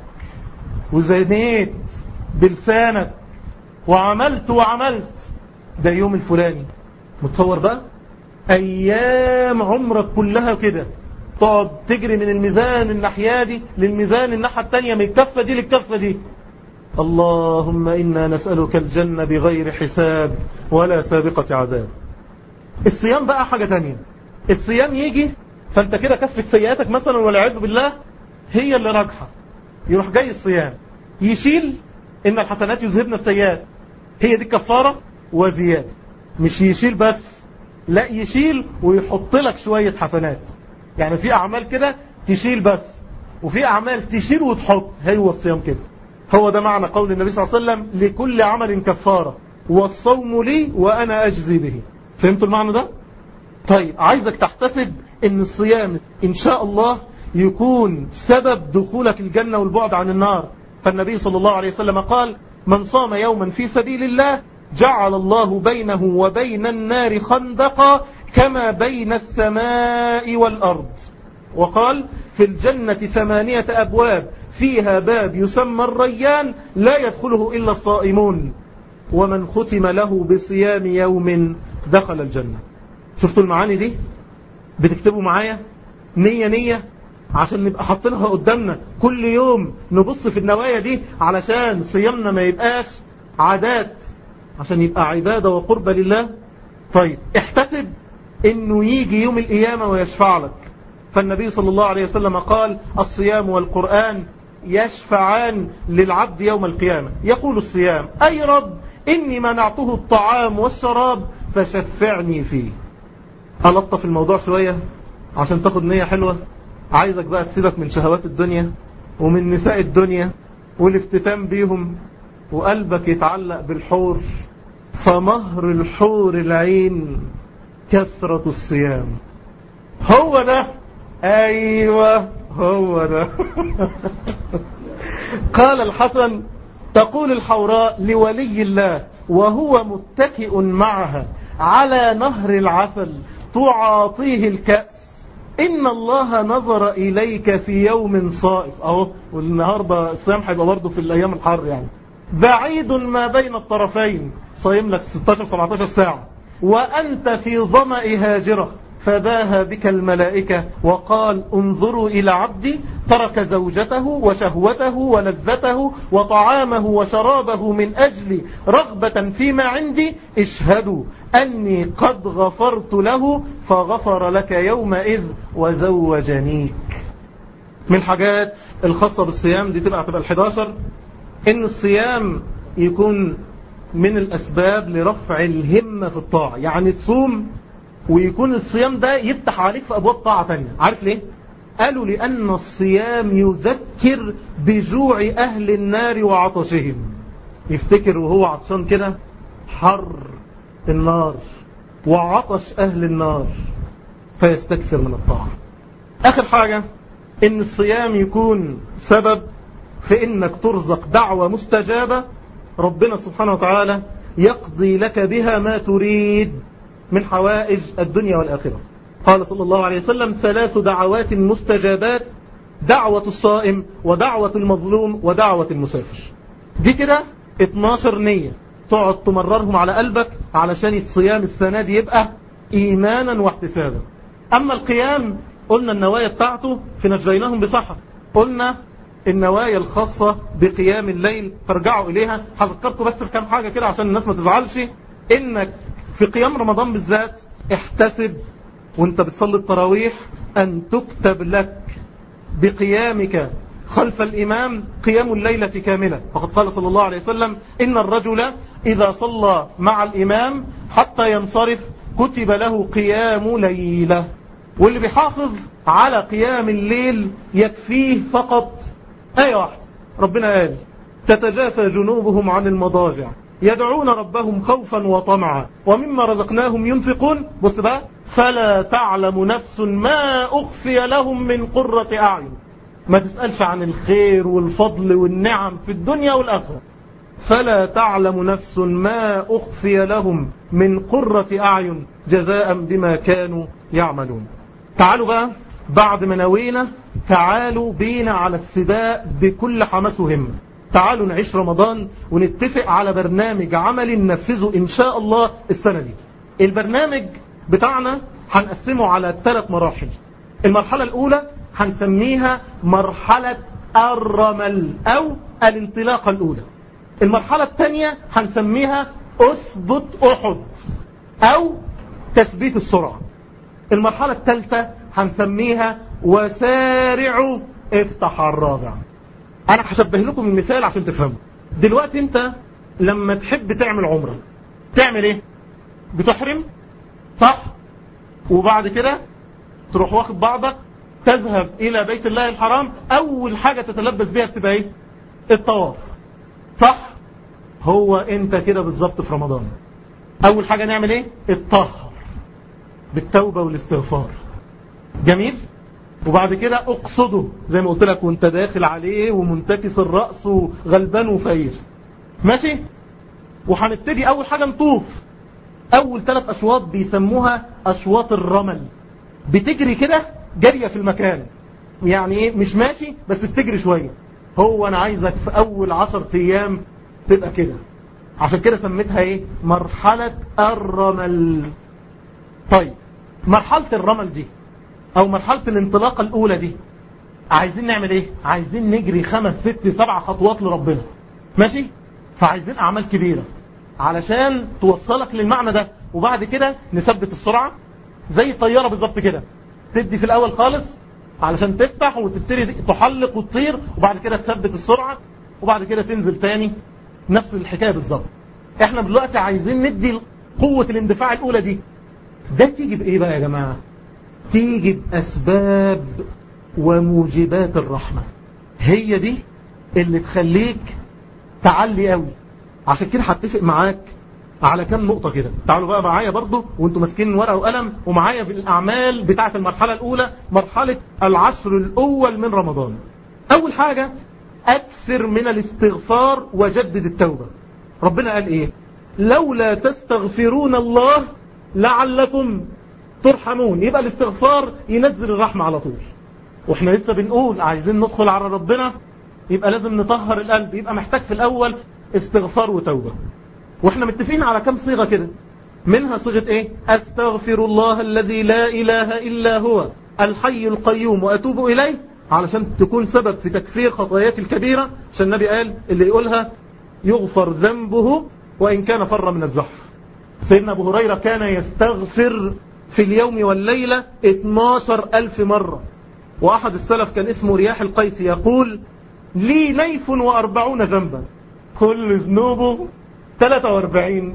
وزنيت بلسانك وعملت وعملت ده يوم الفلاني متصور بقى ايام عمرك كلها كده تقعد تجري من الميزان الناحية دي للميزان الناحية التانية من الكفة دي للكفة دي اللهم إنا نسألك الجنة بغير حساب ولا سابقة عذاب الصيام بقى حاجة تانية الصيام يجي فانت كده كفة سيئاتك مثلا والعياذ بالله هي اللي راجحة يروح جاي الصيام يشيل إن الحسنات يذهبن السيئات هي دي الكفارة وزيادة مش يشيل بس لا يشيل ويحط لك شوية حسنات يعني في أعمال كده تشيل بس وفي أعمال تشيل وتحط هو الصيام كده هو ده معنى قول النبي صلى الله عليه وسلم لكل عمل كفارة والصوم لي وأنا أجزي به فهمتوا المعنى ده؟ طيب عايزك تحتسب ان الصيام ان شاء الله يكون سبب دخولك الجنة والبعد عن النار فالنبي صلى الله عليه وسلم قال من صام يوما في سبيل الله جعل الله بينه وبين النار خندقا كما بين السماء والأرض وقال في الجنة ثمانية أبواب فيها باب يسمى الريان لا يدخله إلا الصائمون ومن ختم له بصيام يوم دخل الجنة شفتوا المعاني دي بتكتبوا معايا نية نية عشان نبقى حاطينها قدامنا كل يوم نبص في النوايا دي علشان صيامنا ما يبقاش عادات عشان يبقى عبادة وقربة لله طيب احتسب انه يجي يوم القيامة ويشفع لك فالنبي صلى الله عليه وسلم قال الصيام والقرآن يشفعان للعبد يوم القيامة يقول الصيام أي رب إني منعته الطعام والشراب فشفعني فيه ألطف الموضوع شوية عشان تاخد نية حلوة عايزك بقى تسيبك من شهوات الدنيا ومن نساء الدنيا والافتتام بيهم وقلبك يتعلق بالحور فمهر الحور العين كثرة الصيام هو ده ايوه هو ده قال الحسن تقول الحوراء لولي الله وهو متكئ معها على نهر العسل تعاطيه الكأس إن الله نظر إليك في يوم صائف أهو والنهاردة الصيام هيبقى برضه في الأيام الحر يعني بعيد ما بين الطرفين صايم لك 16-17 ساعة وأنت في ظمأ هاجرة فباها بك الملائكة وقال انظروا إلى عبدي ترك زوجته وشهوته ولذته وطعامه وشرابه من أجل رغبة فيما عندي اشهدوا أني قد غفرت له فغفر لك يومئذ وزوجنيك من الحاجات الخاصة بالصيام دي تبقى تبقى الحداشر إن الصيام يكون من الأسباب لرفع الهمة في الطاعة يعني تصوم ويكون الصيام ده يفتح عليك في أبواب طاعة تانية عارف ليه؟ قالوا لأن الصيام يذكر بجوع أهل النار وعطشهم يفتكر وهو عطشان كده حر النار وعطش أهل النار فيستكثر من الطاعة آخر حاجة إن الصيام يكون سبب في إنك ترزق دعوة مستجابة ربنا سبحانه وتعالى يقضي لك بها ما تريد من حوائج الدنيا والآخرة قال صلى الله عليه وسلم ثلاث دعوات مستجابات دعوة الصائم ودعوة المظلوم ودعوة المسافر دي كده 12 نية تقعد تمررهم على قلبك علشان الصيام السنة دي يبقى إيمانا واحتسابا أما القيام قلنا النوايا بتاعته في نجيناهم بصحة قلنا النوايا الخاصة بقيام الليل فارجعوا إليها هذكركم بس بكام حاجة كده عشان الناس ما تزعلش إنك في قيام رمضان بالذات احتسب وانت بتصلي التراويح أن تكتب لك بقيامك خلف الإمام قيام الليلة كاملة فقد قال صلى الله عليه وسلم إن الرجل إذا صلى مع الإمام حتى ينصرف كتب له قيام ليلة واللي بيحافظ على قيام الليل يكفيه فقط آية واحدة ربنا قال تتجافى جنوبهم عن المضاجع يدعون ربهم خوفا وطمعا ومما رزقناهم ينفقون بص بقى فلا تعلم نفس ما أخفي لهم من قرة أعين ما تسألش عن الخير والفضل والنعم في الدنيا والآخرة فلا تعلم نفس ما أخفي لهم من قرة أعين جزاء بما كانوا يعملون تعالوا بقى بعد ما نوينا تعالوا بينا على السباق بكل حماس وهمة تعالوا نعيش رمضان ونتفق على برنامج عملي ننفذه إن شاء الله السنة دي البرنامج بتاعنا هنقسمه على ثلاث مراحل المرحلة الأولى هنسميها مرحلة الرمل أو الانطلاقة الأولى المرحلة الثانية هنسميها أثبت أحد أو تثبيت السرعة المرحلة الثالثة هنسميها وسارعوا افتح الرابع أنا هشبه لكم المثال عشان تفهموا دلوقتي أنت لما تحب تعمل عمرة تعمل إيه بتحرم صح وبعد كده تروح واخد بعضك تذهب إلى بيت الله الحرام أول حاجة تتلبس بيها تبقى إيه الطواف صح هو أنت كده بالظبط في رمضان أول حاجة نعمل إيه الطهر بالتوبة والاستغفار جميل وبعد كده اقصده زي ما قلت لك وانت داخل عليه ومنتكس الرأس وغلبان وفقير ماشي وهنبتدي اول حاجة نطوف اول ثلاث اشواط بيسموها اشواط الرمل بتجري كده جارية في المكان يعني ايه مش ماشي بس بتجري شوية هو انا عايزك في اول عشر ايام تبقى كده عشان كده سميتها ايه مرحلة الرمل طيب مرحلة الرمل دي او مرحلة الانطلاقة الاولى دي عايزين نعمل ايه عايزين نجري خمس ست سبع خطوات لربنا ماشي فعايزين اعمال كبيرة علشان توصلك للمعنى ده وبعد كده نثبت السرعة زي الطيارة بالظبط كده تدي في الاول خالص علشان تفتح وتبتدي تحلق وتطير وبعد كده تثبت السرعة وبعد كده تنزل تاني نفس الحكاية بالظبط احنا دلوقتي عايزين ندي قوة الاندفاع الاولى دي ده تيجي بايه بقى يا جماعة تيجي بأسباب وموجبات الرحمة هي دي اللي تخليك تعلي قوي عشان كده هتفق معاك على كام نقطة كده تعالوا بقى معايا برضو وانتوا ماسكين ورقة وقلم ومعايا بالأعمال بتاعة المرحلة الأولى مرحلة العشر الأول من رمضان أول حاجة أكثر من الاستغفار وجدد التوبة ربنا قال إيه لولا تستغفرون الله لعلكم ترحمون يبقى الاستغفار ينزل الرحمة على طول واحنا لسه بنقول عايزين ندخل على ربنا يبقى لازم نطهر القلب يبقى محتاج في الأول استغفار وتوبة واحنا متفقين على كم صيغة كده منها صيغة ايه استغفر الله الذي لا اله الا هو الحي القيوم واتوب اليه علشان تكون سبب في تكفير خطاياك الكبيرة عشان النبي قال اللي يقولها يغفر ذنبه وإن كان فر من الزحف سيدنا أبو هريرة كان يستغفر في اليوم والليلة 12 ألف مرة وأحد السلف كان اسمه رياح القيس يقول لي نيف وأربعون ذنبا كل ذنوبه 43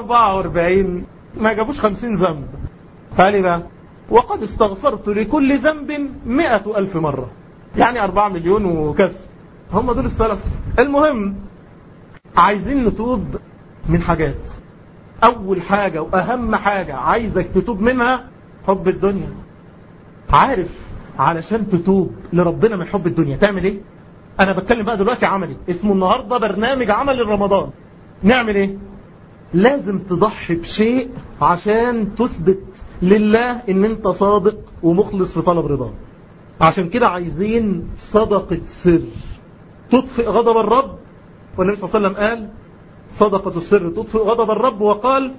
44 ما جابوش 50 ذنب فقال بقى وقد استغفرت لكل ذنب مئة ألف مرة يعني أربعة مليون وكسر هم دول السلف المهم عايزين نتوب من حاجات أول حاجة وأهم حاجة عايزك تتوب منها حب الدنيا عارف علشان تتوب لربنا من حب الدنيا تعمل ايه انا بتكلم بقى دلوقتي عملي اسمه النهاردة برنامج عمل رمضان نعمل ايه لازم تضحي بشيء عشان تثبت لله ان انت صادق ومخلص في طلب رضاه عشان كده عايزين صدقة سر تطفئ غضب الرب والنبي صلى الله عليه وسلم قال صدقة السر تطفئ غضب الرب وقال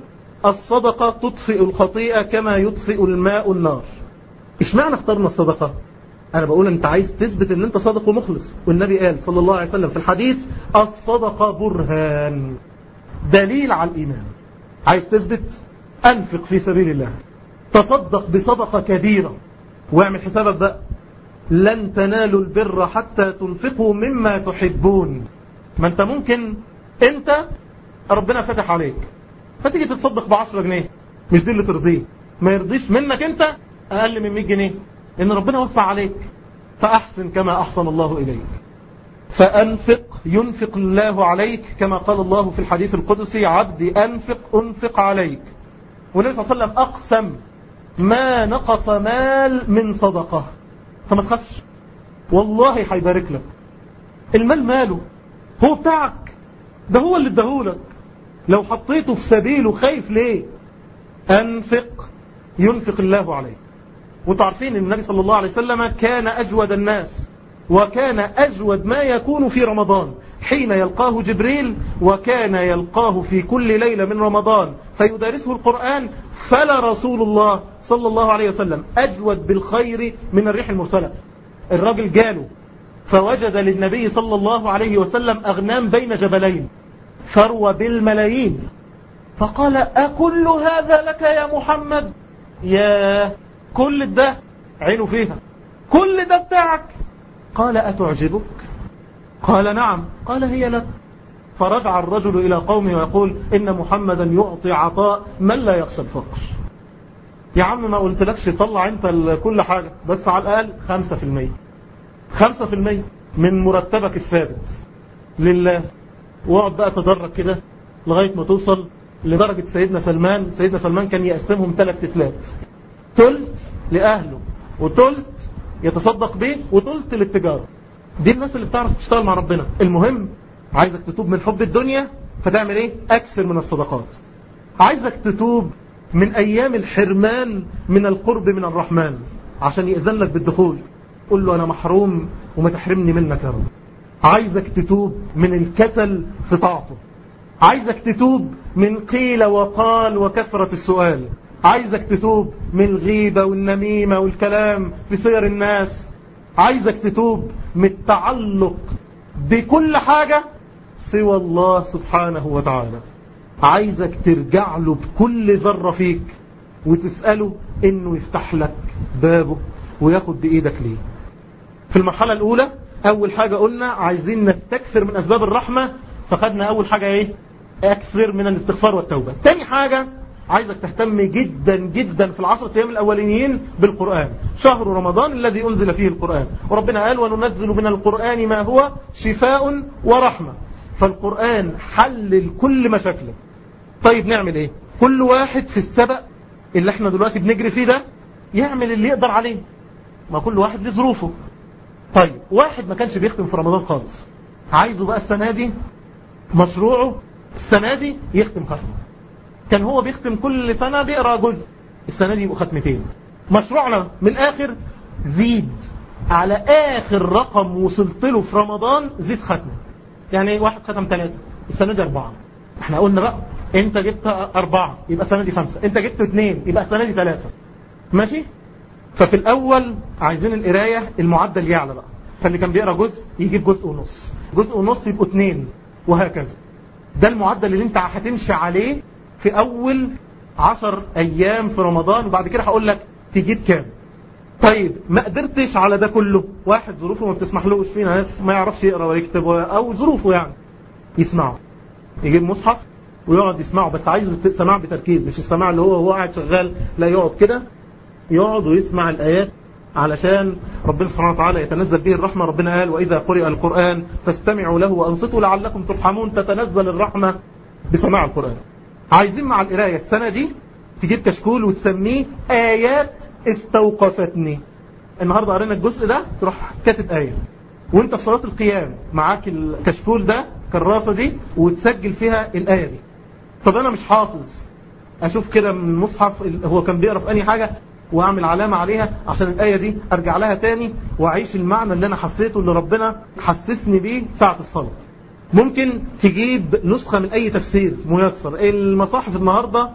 الصدقة تطفئ الخطيئة كما يطفئ الماء النار ايش معنى اخترنا الصدقة أنا بقول أنت عايز تثبت أن أنت صادق ومخلص والنبي قال صلى الله عليه وسلم في الحديث الصدقة برهان دليل على الإيمان عايز تثبت أنفق في سبيل الله تصدق بصدقة كبيرة واعمل حسابك بقى لن تنالوا البر حتى تنفقوا مما تحبون ما انت ممكن انت ربنا فتح عليك فتيجي تتصدق بعشرة جنيه مش دي اللي ترضيه ما يرضيش منك انت اقل من 100 جنيه ان ربنا وسع عليك فاحسن كما احسن الله اليك فانفق ينفق الله عليك كما قال الله في الحديث القدسي عبدي انفق انفق عليك والنبي صلى الله عليه وسلم اقسم ما نقص مال من صدقه فما تخافش والله هيبارك لك المال ماله هو بتاعك ده هو اللي اداهولك لو حطيته في سبيله خايف ليه أنفق ينفق الله عليه وانتوا عارفين ان النبي صلى الله عليه وسلم كان أجود الناس وكان أجود ما يكون في رمضان حين يلقاه جبريل وكان يلقاه في كل ليلة من رمضان فيدارسه القرآن فلا رسول الله صلى الله عليه وسلم أجود بالخير من الريح المرسلة الراجل جاله فوجد للنبي صلى الله عليه وسلم أغنام بين جبلين ثروة بالملايين فقال أكل هذا لك يا محمد يا كل ده عينه فيها كل ده بتاعك قال أتعجبك قال نعم قال هي لك فرجع الرجل إلى قومه ويقول إن محمدا يعطي عطاء من لا يخشى الفقر يا عم ما قلتلكش طلع انت كل حاجة بس على الأقل خمسة في المية خمسة في المية من مرتبك الثابت لله واقعد بقى تدرج كده لغاية ما توصل لدرجة سيدنا سلمان سيدنا سلمان كان يقسمهم ثلاث تلات تلت لأهله وتلت يتصدق به وتلت للتجارة دي الناس اللي بتعرف تشتغل مع ربنا المهم عايزك تتوب من حب الدنيا فتعمل ايه اكثر من الصدقات عايزك تتوب من ايام الحرمان من القرب من الرحمن عشان يأذن لك بالدخول قل له انا محروم وما تحرمني منك يا رب عايزك تتوب من الكسل في طاعته عايزك تتوب من قيل وقال وكثرة السؤال عايزك تتوب من الغيبة والنميمة والكلام في سير الناس عايزك تتوب من التعلق بكل حاجة سوى الله سبحانه وتعالى عايزك ترجع له بكل ذرة فيك وتسأله انه يفتح لك بابه وياخد بإيدك ليه في المرحلة الأولى أول حاجة قلنا عايزين نستكثر من أسباب الرحمة فخدنا أول حاجة إيه أكثر من الاستغفار والتوبة تاني حاجة عايزك تهتم جدا جدا في العشرة أيام الأولين بالقرآن شهر رمضان الذي أنزل فيه القرآن وربنا قال وننزل من القرآن ما هو شفاء ورحمة فالقرآن حل كل مشاكلك طيب نعمل ايه كل واحد في السبق اللي احنا دلوقتي بنجري فيه ده يعمل اللي يقدر عليه ما كل واحد له ظروفه طيب واحد ما كانش بيختم في رمضان خالص عايزه بقى السنة دي مشروعه السنة دي يختم ختمه كان هو بيختم كل سنة بيقرأ جزء السنة دي يبقوا ختمتين مشروعنا من الآخر زيد على آخر رقم وصلت له في رمضان زيد ختمه يعني واحد ختم ثلاثة السنة دي أربعة احنا قلنا بقى انت جبت أربعة يبقى السنة دي خمسة انت جبت اثنين يبقى السنة دي ثلاثة ماشي ففي الأول عايزين القراية المعدل يعلى بقى فاللي كان بيقرأ جزء يجيب جزء ونص جزء ونص يبقوا اثنين وهكذا ده المعدل اللي انت هتمشي عليه في أول عشر أيام في رمضان وبعد كده هقول لك تجيب كام طيب ما قدرتش على ده كله واحد ظروفه ما بتسمحلوش في ناس ما يعرفش يقرأ ويكتب أو ظروفه يعني يسمعه يجيب مصحف ويقعد يسمعه بس عايزه سماع بتركيز مش السماع اللي هو هو قاعد شغال لا يقعد كده يقعد ويسمع الآيات علشان ربنا سبحانه وتعالى يتنزل به الرحمة ربنا قال وإذا قرئ القرآن فاستمعوا له وأنصتوا لعلكم ترحمون تتنزل الرحمة بسماع القرآن عايزين مع القراية السنة دي تجيب كشكول وتسميه آيات استوقفتني النهاردة قرينا الجزء ده تروح كاتب آية وانت في صلاة القيام معاك الكشكول ده كراسة دي وتسجل فيها الآية دي طب انا مش حافظ اشوف كده من المصحف هو كان بيقرا في اي حاجة واعمل علامة عليها عشان الآية دي ارجع لها تاني واعيش المعنى اللي انا حسيته اللي ربنا حسسني بيه ساعة الصلاة ممكن تجيب نسخة من اي تفسير ميسر المصاحف النهاردة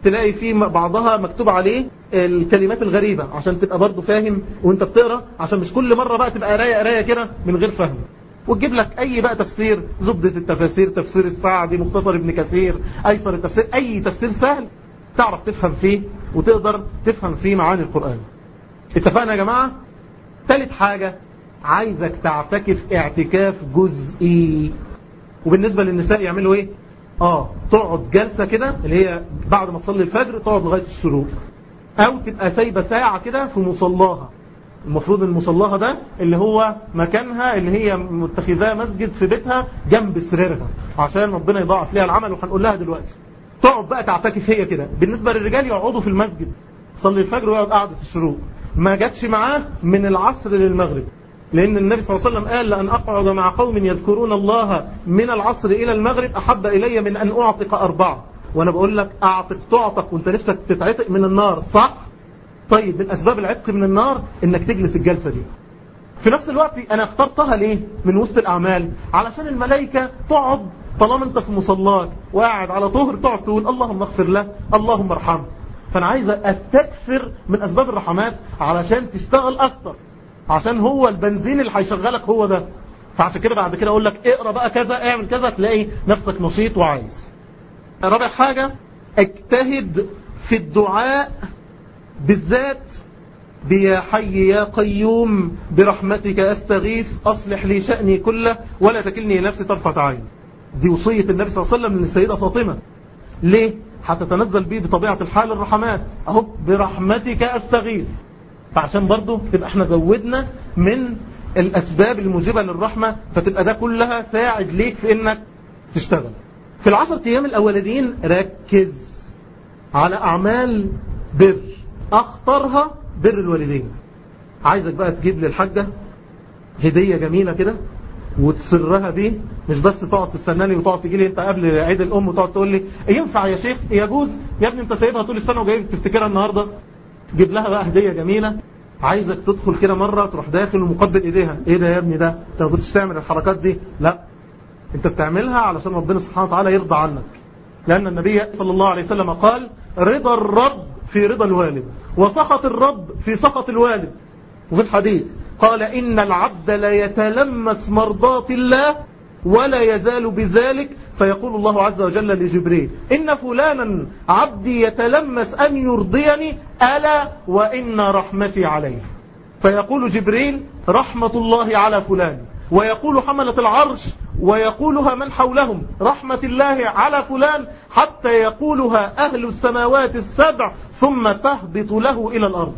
تلاقي في بعضها مكتوب عليه الكلمات الغريبة عشان تبقى برضه فاهم وانت بتقرأ عشان مش كل مرة بقى تبقى قراية قراية كده من غير فهم وتجيب لك اي بقى تفسير زبدة التفاسير تفسير السعدي مختصر ابن كثير ايسر التفسير اي تفسير سهل تعرف تفهم فيه وتقدر تفهم فيه معاني القرآن اتفقنا يا جماعة ثالث حاجة عايزك تعتكف اعتكاف جزئي وبالنسبة للنساء يعملوا ايه اه تقعد جلسة كده اللي هي بعد ما تصلي الفجر تقعد لغاية الشروق او تبقى سايبة ساعة كده في مصلاها المفروض المصلاها ده اللي هو مكانها اللي هي متخذاه مسجد في بيتها جنب سريرها عشان ربنا يضاعف ليها العمل وهنقول لها دلوقتي تقعد بقى تعتكف هي كده بالنسبة للرجال يقعدوا في المسجد صلي الفجر ويقعد قعدة الشروق ما جاتش معاه من العصر للمغرب لأن النبي صلى الله عليه وسلم قال لأن أقعد مع قوم يذكرون الله من العصر إلى المغرب أحب إلي من أن أعتق أربعة وأنا بقول لك أعتق تعتق وأنت نفسك تتعتق من النار صح؟ طيب من أسباب العتق من النار إنك تجلس الجلسة دي في نفس الوقت أنا اخترتها ليه من وسط الأعمال علشان الملائكة تقعد طالما أنت في مصلاك وقاعد على طهر تقعد تقول اللهم اغفر له اللهم ارحمه فأنا عايز أستكثر من أسباب الرحمات علشان تشتغل أكتر عشان هو البنزين اللي هيشغلك هو ده فعشان كده بعد كده اقول لك اقرا بقى كذا اعمل كذا تلاقي نفسك نشيط وعايز رابع حاجة اجتهد في الدعاء بالذات بيا حي يا قيوم برحمتك استغيث اصلح لي شأني كله ولا تكلني نفسي طرفة عين دي وصية النبي صلى الله عليه وسلم للسيدة فاطمة ليه هتتنزل بيه بطبيعة الحال الرحمات اهو برحمتك استغيث فعشان برضو تبقى احنا زودنا من الأسباب الموجبة للرحمة فتبقى ده كلها ساعد ليك في انك تشتغل في العشر ايام الاولانيين ركز على اعمال بر اخطرها بر الوالدين عايزك بقى تجيب للحاجة هدية جميلة كده وتسرها بيه مش بس تقعد تستناني وتقعد تجي لي انت قبل عيد الام وتقعد تقول لي ينفع يا شيخ يجوز يا ابني انت سايبها طول السنه وجاي تفتكرها النهارده جيب لها بقى هدية جميلة عايزك تدخل كده مرة تروح داخل ومقبل ايديها ايه ده يا ابني ده انت ما كنتش تعمل الحركات دي لا انت بتعملها علشان ربنا سبحانه وتعالى يرضى عنك لأن النبي صلى الله عليه وسلم قال رضا الرب في رضا الوالد وسخط الرب في سخط الوالد وفي الحديث قال إن العبد لا يتلمس مرضات الله ولا يزال بذلك فيقول الله عز وجل لجبريل إن فلانا عبدي يتلمس أن يرضيني ألا وإن رحمتي عليه فيقول جبريل رحمة الله على فلان ويقول حملة العرش ويقولها من حولهم رحمة الله على فلان حتى يقولها أهل السماوات السبع ثم تهبط له إلى الأرض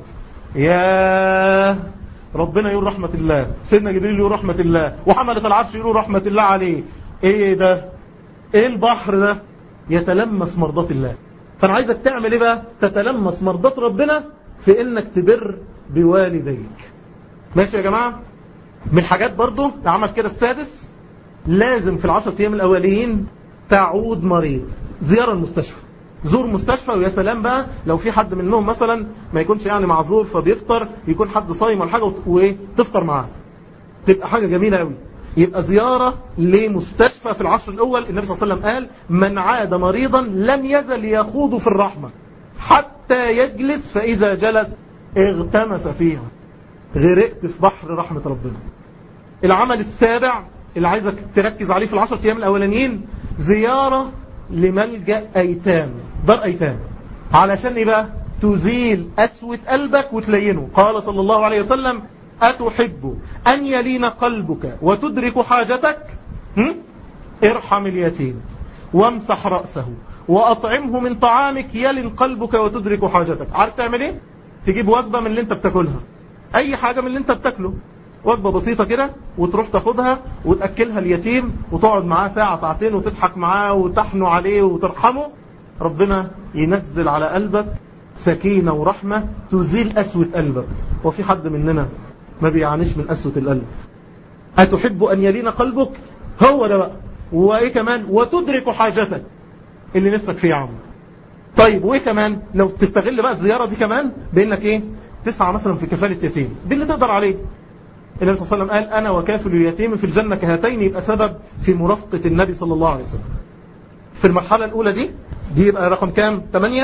يا ربنا يقول رحمة الله سيدنا جبريل يقول رحمة الله وحملة العرش يقول رحمة الله عليه ايه ده ايه البحر ده يتلمس مرضات الله فانا عايزك تعمل ايه بقى تتلمس مرضات ربنا في انك تبر بوالديك ماشي يا جماعة من الحاجات برضو عمل كده السادس لازم في العشر ايام الاوليين تعود مريض زيارة المستشفى زور مستشفى ويا سلام بقى لو في حد منهم مثلا ما يكونش يعني معذور فبيفطر يكون حد صايم ولا حاجه وايه تفطر معاه تبقى حاجه جميله قوي يبقى زيارة لمستشفى في العصر الأول النبي صلى الله عليه وسلم قال من عاد مريضا لم يزل يخوض في الرحمة حتى يجلس فإذا جلس اغتمس فيها غرقت في بحر رحمة ربنا العمل السابع اللي عايزك تركز عليه في العشر أيام الأولانيين زيارة لملجأ أيتام دار أيتام علشان إيه بقى تزيل أسوة قلبك وتلينه قال صلى الله عليه وسلم أتحب أن يلين قلبك وتدرك حاجتك هم؟ ارحم اليتيم وامسح رأسه وأطعمه من طعامك يلن قلبك وتدرك حاجتك عارف تعمل ايه تجيب وجبة من اللي انت بتاكلها اي حاجة من اللي انت بتاكله وجبة بسيطة كده وتروح تاخدها وتأكلها اليتيم وتقعد معاه ساعة ساعتين وتضحك معاه وتحنو عليه وترحمه ربنا ينزل على قلبك سكينة ورحمة تزيل أسوة قلبك وفي حد مننا ما بيعانيش من أسوة القلب أتحب أن يلين قلبك هو ده بقى وإيه كمان وتدرك حاجتك اللي نفسك فيه عم طيب وإيه كمان لو تستغل بقى الزيارة دي كمان بأنك إيه تسعى مثلا في كفالة يتيم باللي تقدر عليه النبي صلى الله عليه وسلم قال أنا وكافل اليتيم في الجنة كهاتين يبقى سبب في مرافقة النبي صلى الله عليه وسلم في المرحلة الأولى دي دي يبقى رقم كام 8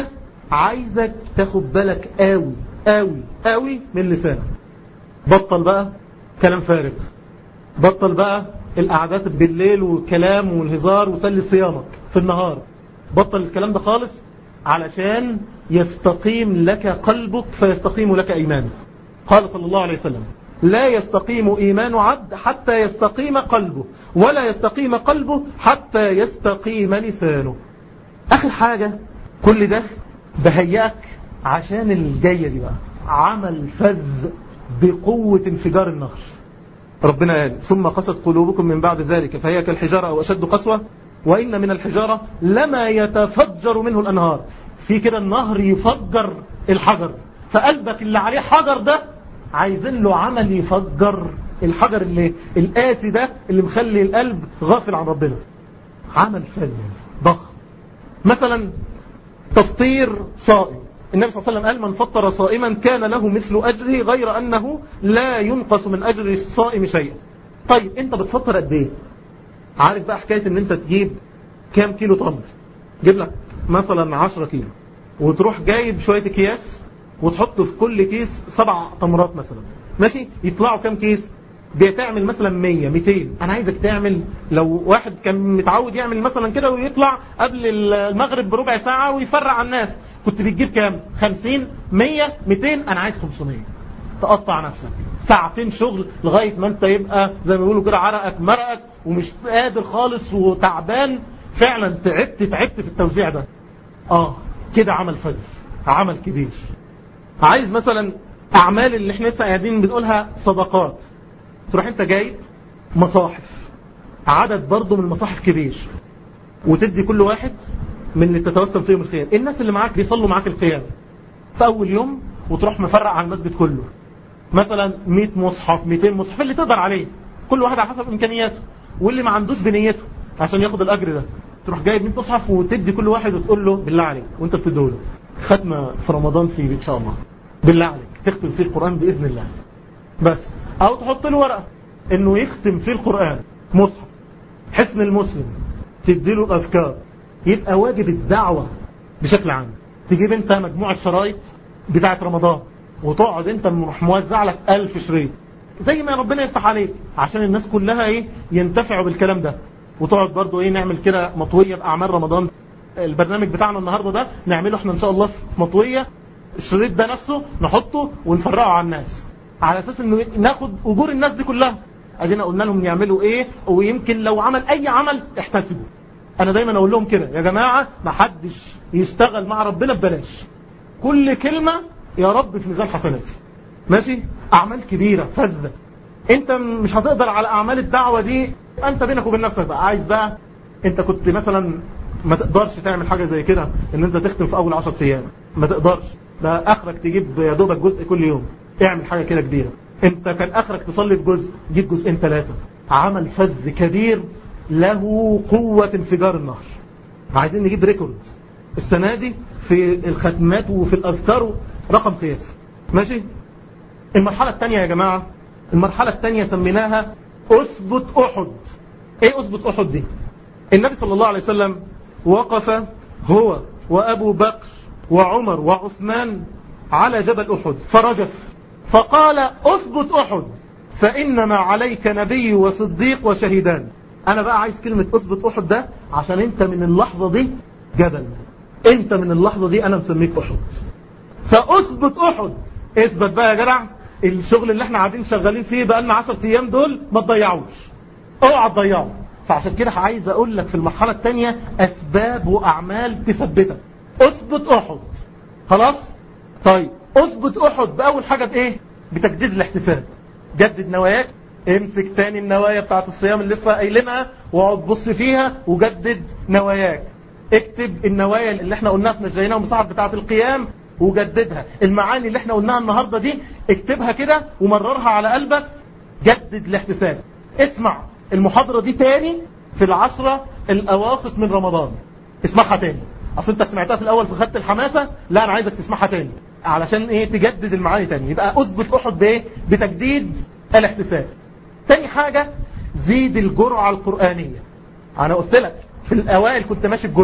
عايزك تاخد بالك قوي قوي قوي من لسانك بطل بقى كلام فارغ بطل بقى القعدات بالليل والكلام والهزار وسلي صيامك في النهار بطل الكلام ده خالص علشان يستقيم لك قلبك فيستقيم لك إيمانك قال صلى الله عليه وسلم لا يستقيم إيمان عبد حتى يستقيم قلبه ولا يستقيم قلبه حتى يستقيم لسانه آخر حاجة كل ده بهيئك عشان الجاية دي بقى عمل فذ بقوة انفجار النهر ربنا قال ثم قست قلوبكم من بعد ذلك فهي كالحجارة أو أشد قسوة وإن من الحجارة لما يتفجر منه الأنهار في كده النهر يفجر الحجر فقلبك اللي عليه حجر ده عايزين له عمل يفجر الحجر اللي القاسي ده اللي مخلي القلب غافل عن ربنا عمل فذ ضخم مثلا تفطير صائم النبي صلى الله عليه وسلم قال من فطر صائما كان له مثل أجره غير أنه لا ينقص من أجر الصائم شيئا طيب انت بتفطر قد ايه عارف بقى حكاية ان انت تجيب كام كيلو تمر جيب لك مثلا 10 كيلو وتروح جايب شوية اكياس وتحط في كل كيس سبع تمرات مثلا ماشي يطلعوا كام كيس بتعمل مثلا 100 200 انا عايزك تعمل لو واحد كان متعود يعمل مثلا كده ويطلع قبل المغرب بربع ساعة ويفرع على الناس كنت بتجيب كام 50 100 200 انا عايز 500 تقطع نفسك ساعتين شغل لغاية ما انت يبقى زي ما بيقولوا كده عرقك مرقك ومش قادر خالص وتعبان فعلا تعبت تعبت في التوزيع ده اه كده عمل فذ عمل كبير عايز مثلا اعمال اللي احنا لسه قاعدين بنقولها صدقات تروح انت جايب مصاحف عدد برضه من المصاحف كبير وتدي كل واحد من اللي تتوسم فيهم الخير الناس اللي معاك بيصلوا معاك القيام في اول يوم وتروح مفرق على المسجد كله مثلا 100 مصحف 200 مصحف اللي تقدر عليه كل واحد على حسب امكانياته واللي ما عندوش بنيته عشان ياخد الاجر ده تروح جايب 100 مصحف وتدي كل واحد وتقول له بالله عليك وانت بتديه له ختمه في رمضان في ان شاء الله بالله عليك تختم فيه القران باذن الله بس او تحط له ورقه انه يختم فيه القران مصحف حسن المسلم تدي له الاذكار يبقى واجب الدعوه بشكل عام تجيب انت مجموعه شرايط بتاعه رمضان وتقعد انت مروح موزع لك ألف شريط زي ما ربنا يفتح عليك عشان الناس كلها ايه ينتفعوا بالكلام ده وتقعد برضو ايه نعمل كده مطوية بأعمال رمضان البرنامج بتاعنا النهاردة ده نعمله احنا ان شاء الله في مطوية الشريط ده نفسه نحطه ونفرقه على الناس على اساس انه ناخد اجور الناس دي كلها ادينا قلنا لهم يعملوا ايه ويمكن لو عمل اي عمل احتسبوا انا دايما اقول لهم كده يا جماعة ما حدش يشتغل مع ربنا ببلاش كل كلمة يا رب في ميزان حسناتي ماشي اعمال كبيرة فذة انت مش هتقدر على اعمال الدعوة دي انت بينك وبين نفسك بقى عايز بقى انت كنت مثلا ما تقدرش تعمل حاجة زي كده ان انت تختم في اول 10 ايام ما تقدرش ده اخرك تجيب يا دوبك جزء كل يوم اعمل حاجة كده كبيرة انت كان اخرك تصلي بجزء جيب جزئين ثلاثة عمل فذ كبير له قوة انفجار النهر عايزين نجيب ريكورد السنة دي في الختمات وفي الأذكار رقم قياسي ماشي المرحلة الثانية يا جماعة المرحلة الثانية سميناها أثبت أحد إيه أثبت أحد دي النبي صلى الله عليه وسلم وقف هو وأبو بكر وعمر وعثمان على جبل أحد فرجف فقال أثبت أحد فإنما عليك نبي وصديق وشهيدان أنا بقى عايز كلمة أثبت أحد ده عشان أنت من اللحظة دي جبل أنت من اللحظة دي أنا مسميك أحد فأثبت أحد اثبت بقى يا جدع الشغل اللي احنا قاعدين شغالين فيه بقى لنا 10 ايام دول ما تضيعوش اوعى تضيعه فعشان كده عايز اقول لك في المرحله الثانيه اسباب واعمال تثبتك اثبت احد خلاص طيب اثبت احد باول حاجه بايه بتجديد الاحتساب جدد نواياك امسك تاني النوايا بتاعت الصيام اللي لسه قايلينها واقعد بص فيها وجدد نواياك اكتب النوايا اللي احنا قلناها في مجرينا ومصاحب بتاعت القيام وجددها المعاني اللي احنا قلناها النهاردة دي اكتبها كده ومررها على قلبك جدد الاحتساب اسمع المحاضرة دي تاني في العشرة الاواسط من رمضان اسمعها تاني اصل انت سمعتها في الاول فخدت الحماسة لا انا عايزك تسمعها تاني علشان ايه تجدد المعاني تاني يبقى اثبت احد بايه بتجديد الاحتساب تاني حاجة زيد الجرعة القرآنية انا قلت لك في الاوائل كنت ماشي بجزء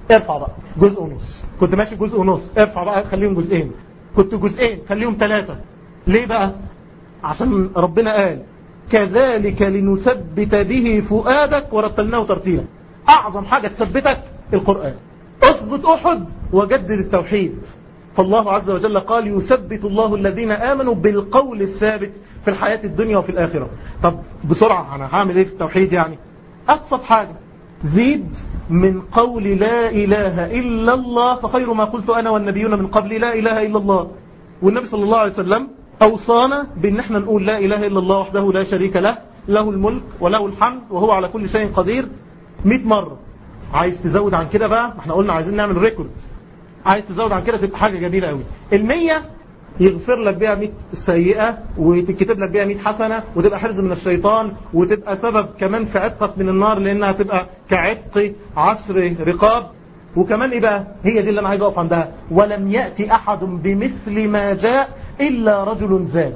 ارفع بقى جزء ونص كنت ماشي جزء ونص ارفع بقى خليهم جزئين كنت جزئين خليهم ثلاثة ليه بقى عشان ربنا قال كذلك لنثبت به فؤادك ورتلناه ترتيلا أعظم حاجة تثبتك القرآن اثبت أحد وجدد التوحيد فالله عز وجل قال يثبت الله الذين آمنوا بالقول الثابت في الحياة الدنيا وفي الآخرة طب بسرعة أنا هعمل إيه في التوحيد يعني أبسط حاجة زيد من قول لا إله إلا الله فخير ما قلت أنا والنبيون من قبل لا إله إلا الله والنبي صلى الله عليه وسلم أوصانا بأن احنا نقول لا إله إلا الله وحده لا شريك له له الملك وله الحمد وهو على كل شيء قدير 100 مرة عايز تزود عن كده بقى احنا قلنا عايزين نعمل ريكورد عايز تزود عن كده تبقى حاجة جميلة قوي المية يغفر لك بيها 100 سيئة وتكتب لك بيها 100 حسنة وتبقى حرز من الشيطان وتبقى سبب كمان في عتقك من النار لأنها تبقى كعتق عشر رقاب وكمان ايه بقى هي دي اللي انا عايز اقف عندها ولم يأتي احد بمثل ما جاء الا رجل زاد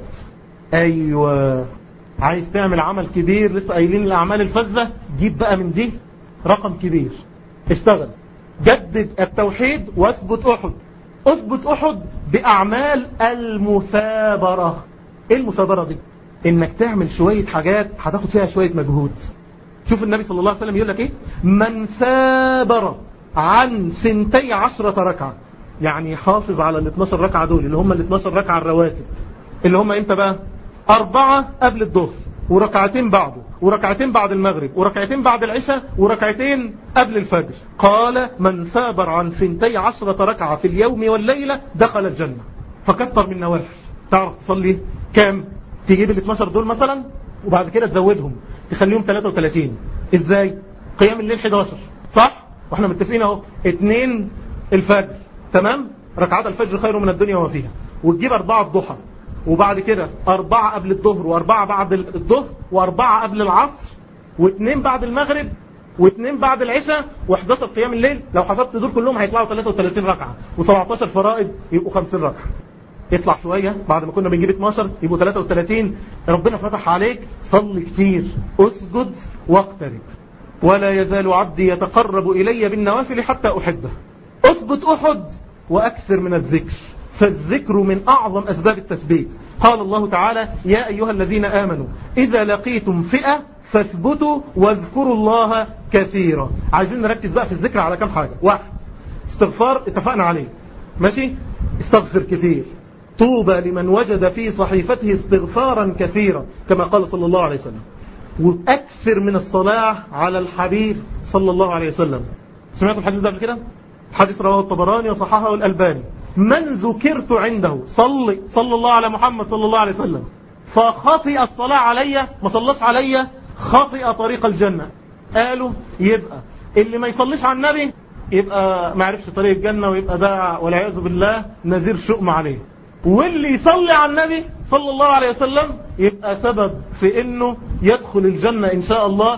ايوه عايز تعمل عمل كبير لسه قايلين الاعمال الفذة جيب بقى من دي رقم كبير اشتغل جدد التوحيد واثبت احد اثبت احد باعمال المثابرة ايه المثابرة دي انك تعمل شوية حاجات هتاخد فيها شوية مجهود شوف النبي صلى الله عليه وسلم يقول لك ايه من ثابر عن سنتي عشرة ركعة يعني حافظ على ال 12 ركعة دول اللي هم ال 12 ركعة الرواتب اللي هم امتى بقى أربعة قبل الظهر وركعتين بعده وركعتين بعد المغرب وركعتين بعد العشاء وركعتين قبل الفجر قال من ثابر عن سنتي عشرة ركعة في اليوم والليلة دخل الجنة فكتر من نوافل تعرف تصلي كام تجيب ال 12 دول مثلا وبعد كده تزودهم تخليهم 33 ازاي قيام الليل 11 صح واحنا متفقين اهو اتنين الفجر تمام ركعات الفجر خير من الدنيا وما فيها وتجيب أربعة الضحى وبعد كده أربعة قبل الظهر وأربعة بعد الظهر وأربعة قبل العصر واثنين بعد المغرب واثنين بعد العشاء و11 قيام الليل لو حسبت دول كلهم هيطلعوا 33 ركعة و17 فرائض يبقوا 50 ركعة يطلع شوية بعد ما كنا بنجيب 12 يبقوا 33 ربنا فتح عليك صل كتير اسجد واقترب ولا يزال عبدي يتقرب إلي بالنوافل حتى أحبه أثبت أحد وأكثر من الذكر فالذكر من أعظم أسباب التثبيت قال الله تعالى يا أيها الذين آمنوا إذا لقيتم فئة فاثبتوا واذكروا الله كثيرا عايزين نركز بقى في الذكر على كم حاجة واحد استغفار اتفقنا عليه ماشي استغفر كثير طوبى لمن وجد في صحيفته استغفارا كثيرا كما قال صلى الله عليه وسلم وأكثر من الصلاة على الحبيب صلى الله عليه وسلم سمعتوا الحديث ده قبل كده حديث رواه الطبراني وصححه الألباني من ذكرت عنده صلي صلى الله على محمد صلى الله عليه وسلم فخطئ الصلاة علي ما صلىش علي خطئ طريق الجنة قالوا يبقى اللي ما يصليش على النبي يبقى ما عرفش طريق الجنة ويبقى ده والعياذ بالله نذير شؤم عليه واللي يصلي على النبي صلى الله عليه وسلم يبقى سبب في انه يدخل الجنة ان شاء الله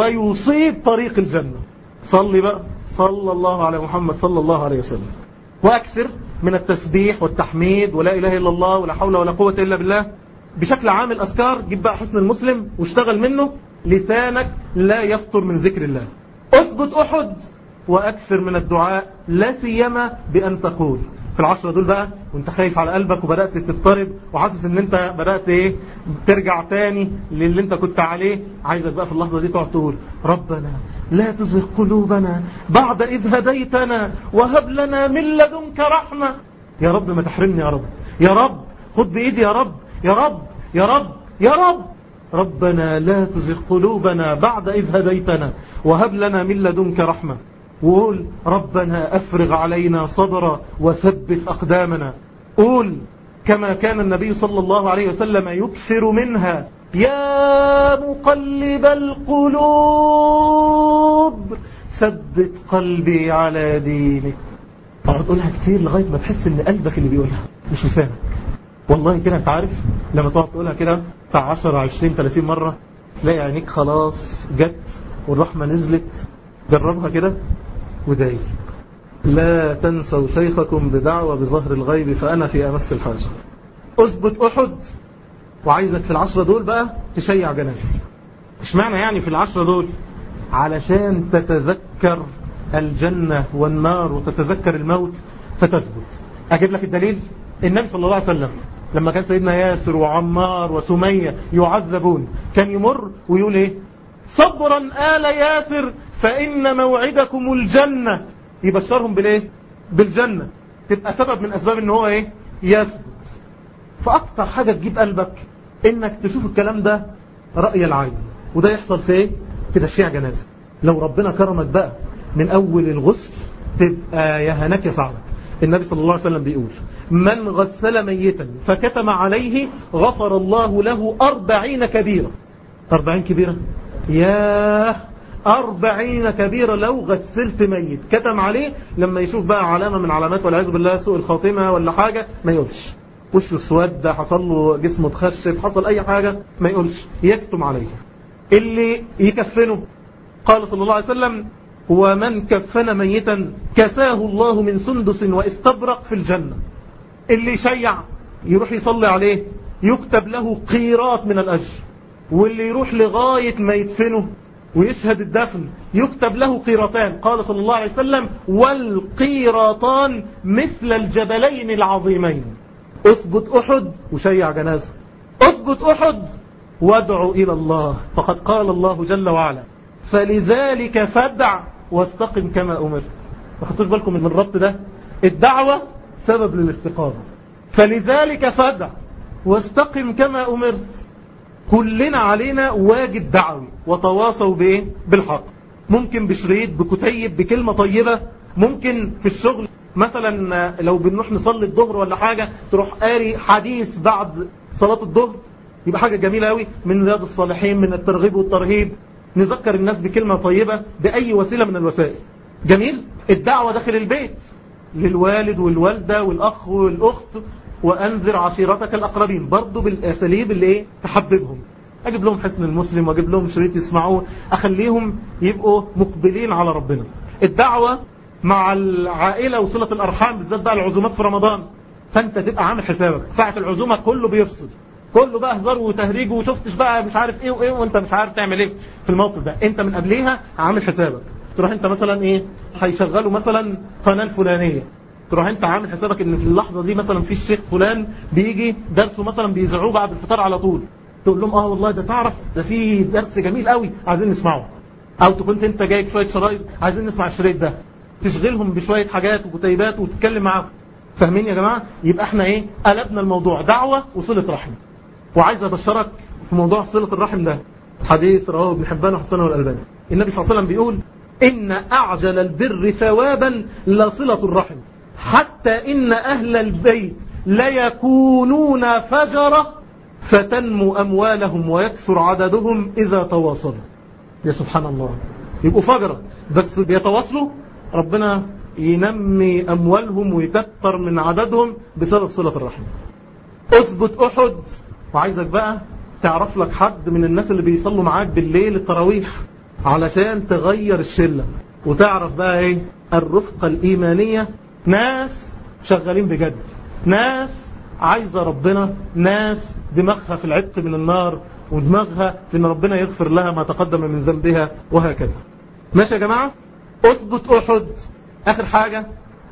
ويصيب طريق الجنة صلي بقى صلى الله على محمد صلى الله عليه وسلم واكثر من التسبيح والتحميد ولا اله الا الله ولا حول ولا قوة الا بالله بشكل عام الاذكار جيب بقى حسن المسلم واشتغل منه لسانك لا يفطر من ذكر الله اثبت احد واكثر من الدعاء لا سيما بان تقول في العشرة دول بقى وانت خايف على قلبك وبدأت تضطرب وحاسس ان انت بدأت ايه ترجع تاني للي انت كنت عليه عايزك بقى في اللحظة دي تقعد تقول ربنا لا تزغ قلوبنا بعد اذ هديتنا وهب لنا من لدنك رحمة يا رب ما تحرمني يا رب يا رب خد بايدي يا رب يا رب يا رب يا رب ربنا لا تزغ قلوبنا بعد إذ هديتنا وهب لنا من لدنك رحمة وقول ربنا أفرغ علينا صبرا وثبت أقدامنا قول كما كان النبي صلى الله عليه وسلم يكثر منها يا مقلب القلوب ثبت قلبي على دينك اقعد تقولها كتير لغاية ما تحس ان قلبك اللي بيقولها مش لسانك والله كده انت عارف لما تقعد تقولها كده بتاع 10 20 30 مرة تلاقي عينيك خلاص جت والرحمة نزلت جربها كده وداي لا تنسوا شيخكم بدعوة بظهر الغيب فأنا في أمس الحاجة أثبت أحد وعايزك في العشرة دول بقى تشيع جنازة مش معنى يعني في العشرة دول علشان تتذكر الجنة والنار وتتذكر الموت فتثبت أجيب لك الدليل النبي صلى الله عليه وسلم لما كان سيدنا ياسر وعمار وسمية يعذبون كان يمر ويقول ايه صبرا آل ياسر فإن موعدكم الجنة يبشرهم بالايه بالجنة تبقى سبب من أسباب ان هو ايه يثبت فأكتر حاجة تجيب قلبك انك تشوف الكلام ده رأي العين وده يحصل في ايه في تشيع جنازة لو ربنا كرمك بقى من أول الغسل تبقى يا هناك يا سعدك النبي صلى الله عليه وسلم بيقول من غسل ميتا فكتم عليه غفر الله له أربعين كبيرة أربعين كبيرة ياه أربعين كبيرة لو غسلت ميت كتم عليه لما يشوف بقى علامة من علامات والعياذ بالله سوء الخاتمة ولا حاجة ما يقولش وشه اسود حصل له جسمه تخشب حصل أي حاجة ما يقولش يكتم عليه اللي يكفنه قال صلى الله عليه وسلم ومن كفن ميتا كساه الله من سندس واستبرق في الجنة اللي يشيع يروح يصلي عليه يكتب له قيرات من الأجر واللي يروح لغاية ما يدفنه ويشهد الدفن يكتب له قيرتان قال صلى الله عليه وسلم والقيرتان مثل الجبلين العظيمين اثبت أحد وشيع جنازة اثبت أحد وادعوا إلى الله فقد قال الله جل وعلا فلذلك فادع واستقم كما أمرت ما خدتوش بالكم من الربط ده الدعوة سبب للاستقامة فلذلك فادع واستقم كما أمرت كلنا علينا واجب دعوي وتواصوا بايه بالحق ممكن بشريط بكتيب بكلمة طيبة ممكن في الشغل مثلا لو بنروح نصلي الظهر ولا حاجة تروح قاري حديث بعد صلاة الظهر يبقى حاجة جميلة قوي من رياض الصالحين من الترغيب والترهيب نذكر الناس بكلمة طيبة بأي وسيلة من الوسائل جميل الدعوة داخل البيت للوالد والوالدة والأخ والأخت وأنذر عشيرتك الأقربين برضو بالأساليب اللي إيه تحببهم أجيب لهم حسن المسلم وأجيب لهم شريط يسمعوه أخليهم يبقوا مقبلين على ربنا الدعوة مع العائلة وصلة الأرحام بالذات بقى العزومات في رمضان فأنت تبقى عامل حسابك ساعة العزومة كله بيفصل كله بقى هزار وتهريج وشفتش بقى مش عارف ايه وايه وانت مش عارف تعمل ايه في الموقف ده انت من قبليها عامل حسابك تروح انت مثلا ايه هيشغلوا مثلا قناه الفلانيه تروح انت عامل حسابك ان في اللحظه دي مثلا في الشيخ فلان بيجي درسه مثلا بيذاعوه بعد الفطار على طول تقول لهم اه والله ده تعرف ده في درس جميل قوي عايزين نسمعه او تكون انت جايب شويه شرايط عايزين نسمع الشريط ده تشغلهم بشويه حاجات وكتيبات وتتكلم معاهم فاهمين يا جماعه يبقى احنا ايه قلبنا الموضوع دعوه وصله رحم وعايز ابشرك في موضوع صله الرحم ده حديث رواه ابن حبان وحسنه والالباني النبي صلى الله عليه وسلم بيقول ان اعجل البر ثوابا لصله الرحم حتى إن أهل البيت ليكونون فجرة فتنمو أموالهم ويكثر عددهم إذا تواصلوا يا سبحان الله يبقوا فجرة بس بيتواصلوا ربنا ينمي أموالهم ويكتر من عددهم بسبب صلة الرحم اثبت أحد وعايزك بقى تعرف لك حد من الناس اللي بيصلوا معاك بالليل التراويح علشان تغير الشلة وتعرف بقى ايه الرفقة الإيمانية ناس شغالين بجد ناس عايزة ربنا ناس دماغها في العتق من النار ودماغها في ان ربنا يغفر لها ما تقدم من ذنبها وهكذا ماشي يا جماعة اثبت احد اخر حاجة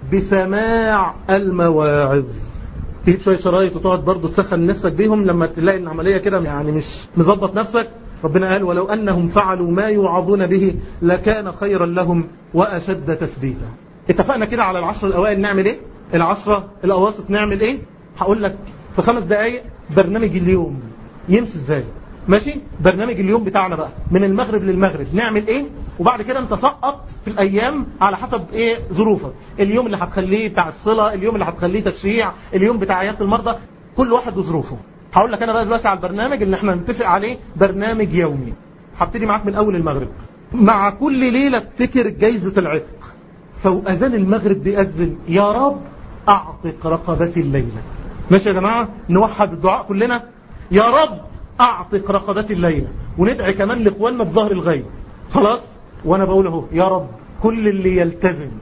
بسماع المواعظ تجيب شوية شرايط وتقعد برضه تسخن نفسك بيهم لما تلاقي العملية كده يعني مش مظبط نفسك ربنا قال ولو أنهم فعلوا ما يوعظون به لكان خيرا لهم وأشد تثبيتا اتفقنا كده على العشر الأوائل نعمل ايه العشرة الأواسط نعمل ايه هقول لك في خمس دقايق برنامج اليوم يمشي ازاي ماشي برنامج اليوم بتاعنا بقى من المغرب للمغرب نعمل ايه وبعد كده انت سقط في الايام على حسب ايه ظروفك اليوم اللي هتخليه بتاع الصلة اليوم اللي هتخليه تشريع اليوم بتاع عيادة المرضى كل واحد وظروفه هقول لك انا بقى دلوقتي على البرنامج اللي احنا نتفق عليه برنامج يومي هبتدي معاك من اول المغرب مع كل ليلة افتكر جايزة العتق فأذان المغرب بيأذن يا رب أعتق رقبتي الليلة ماشي يا جماعة نوحد الدعاء كلنا يا رب أعتق رقبتي الليلة وندعي كمان لإخواننا بظهر الغيب خلاص وأنا بقول اهو يا رب كل اللي يلتزم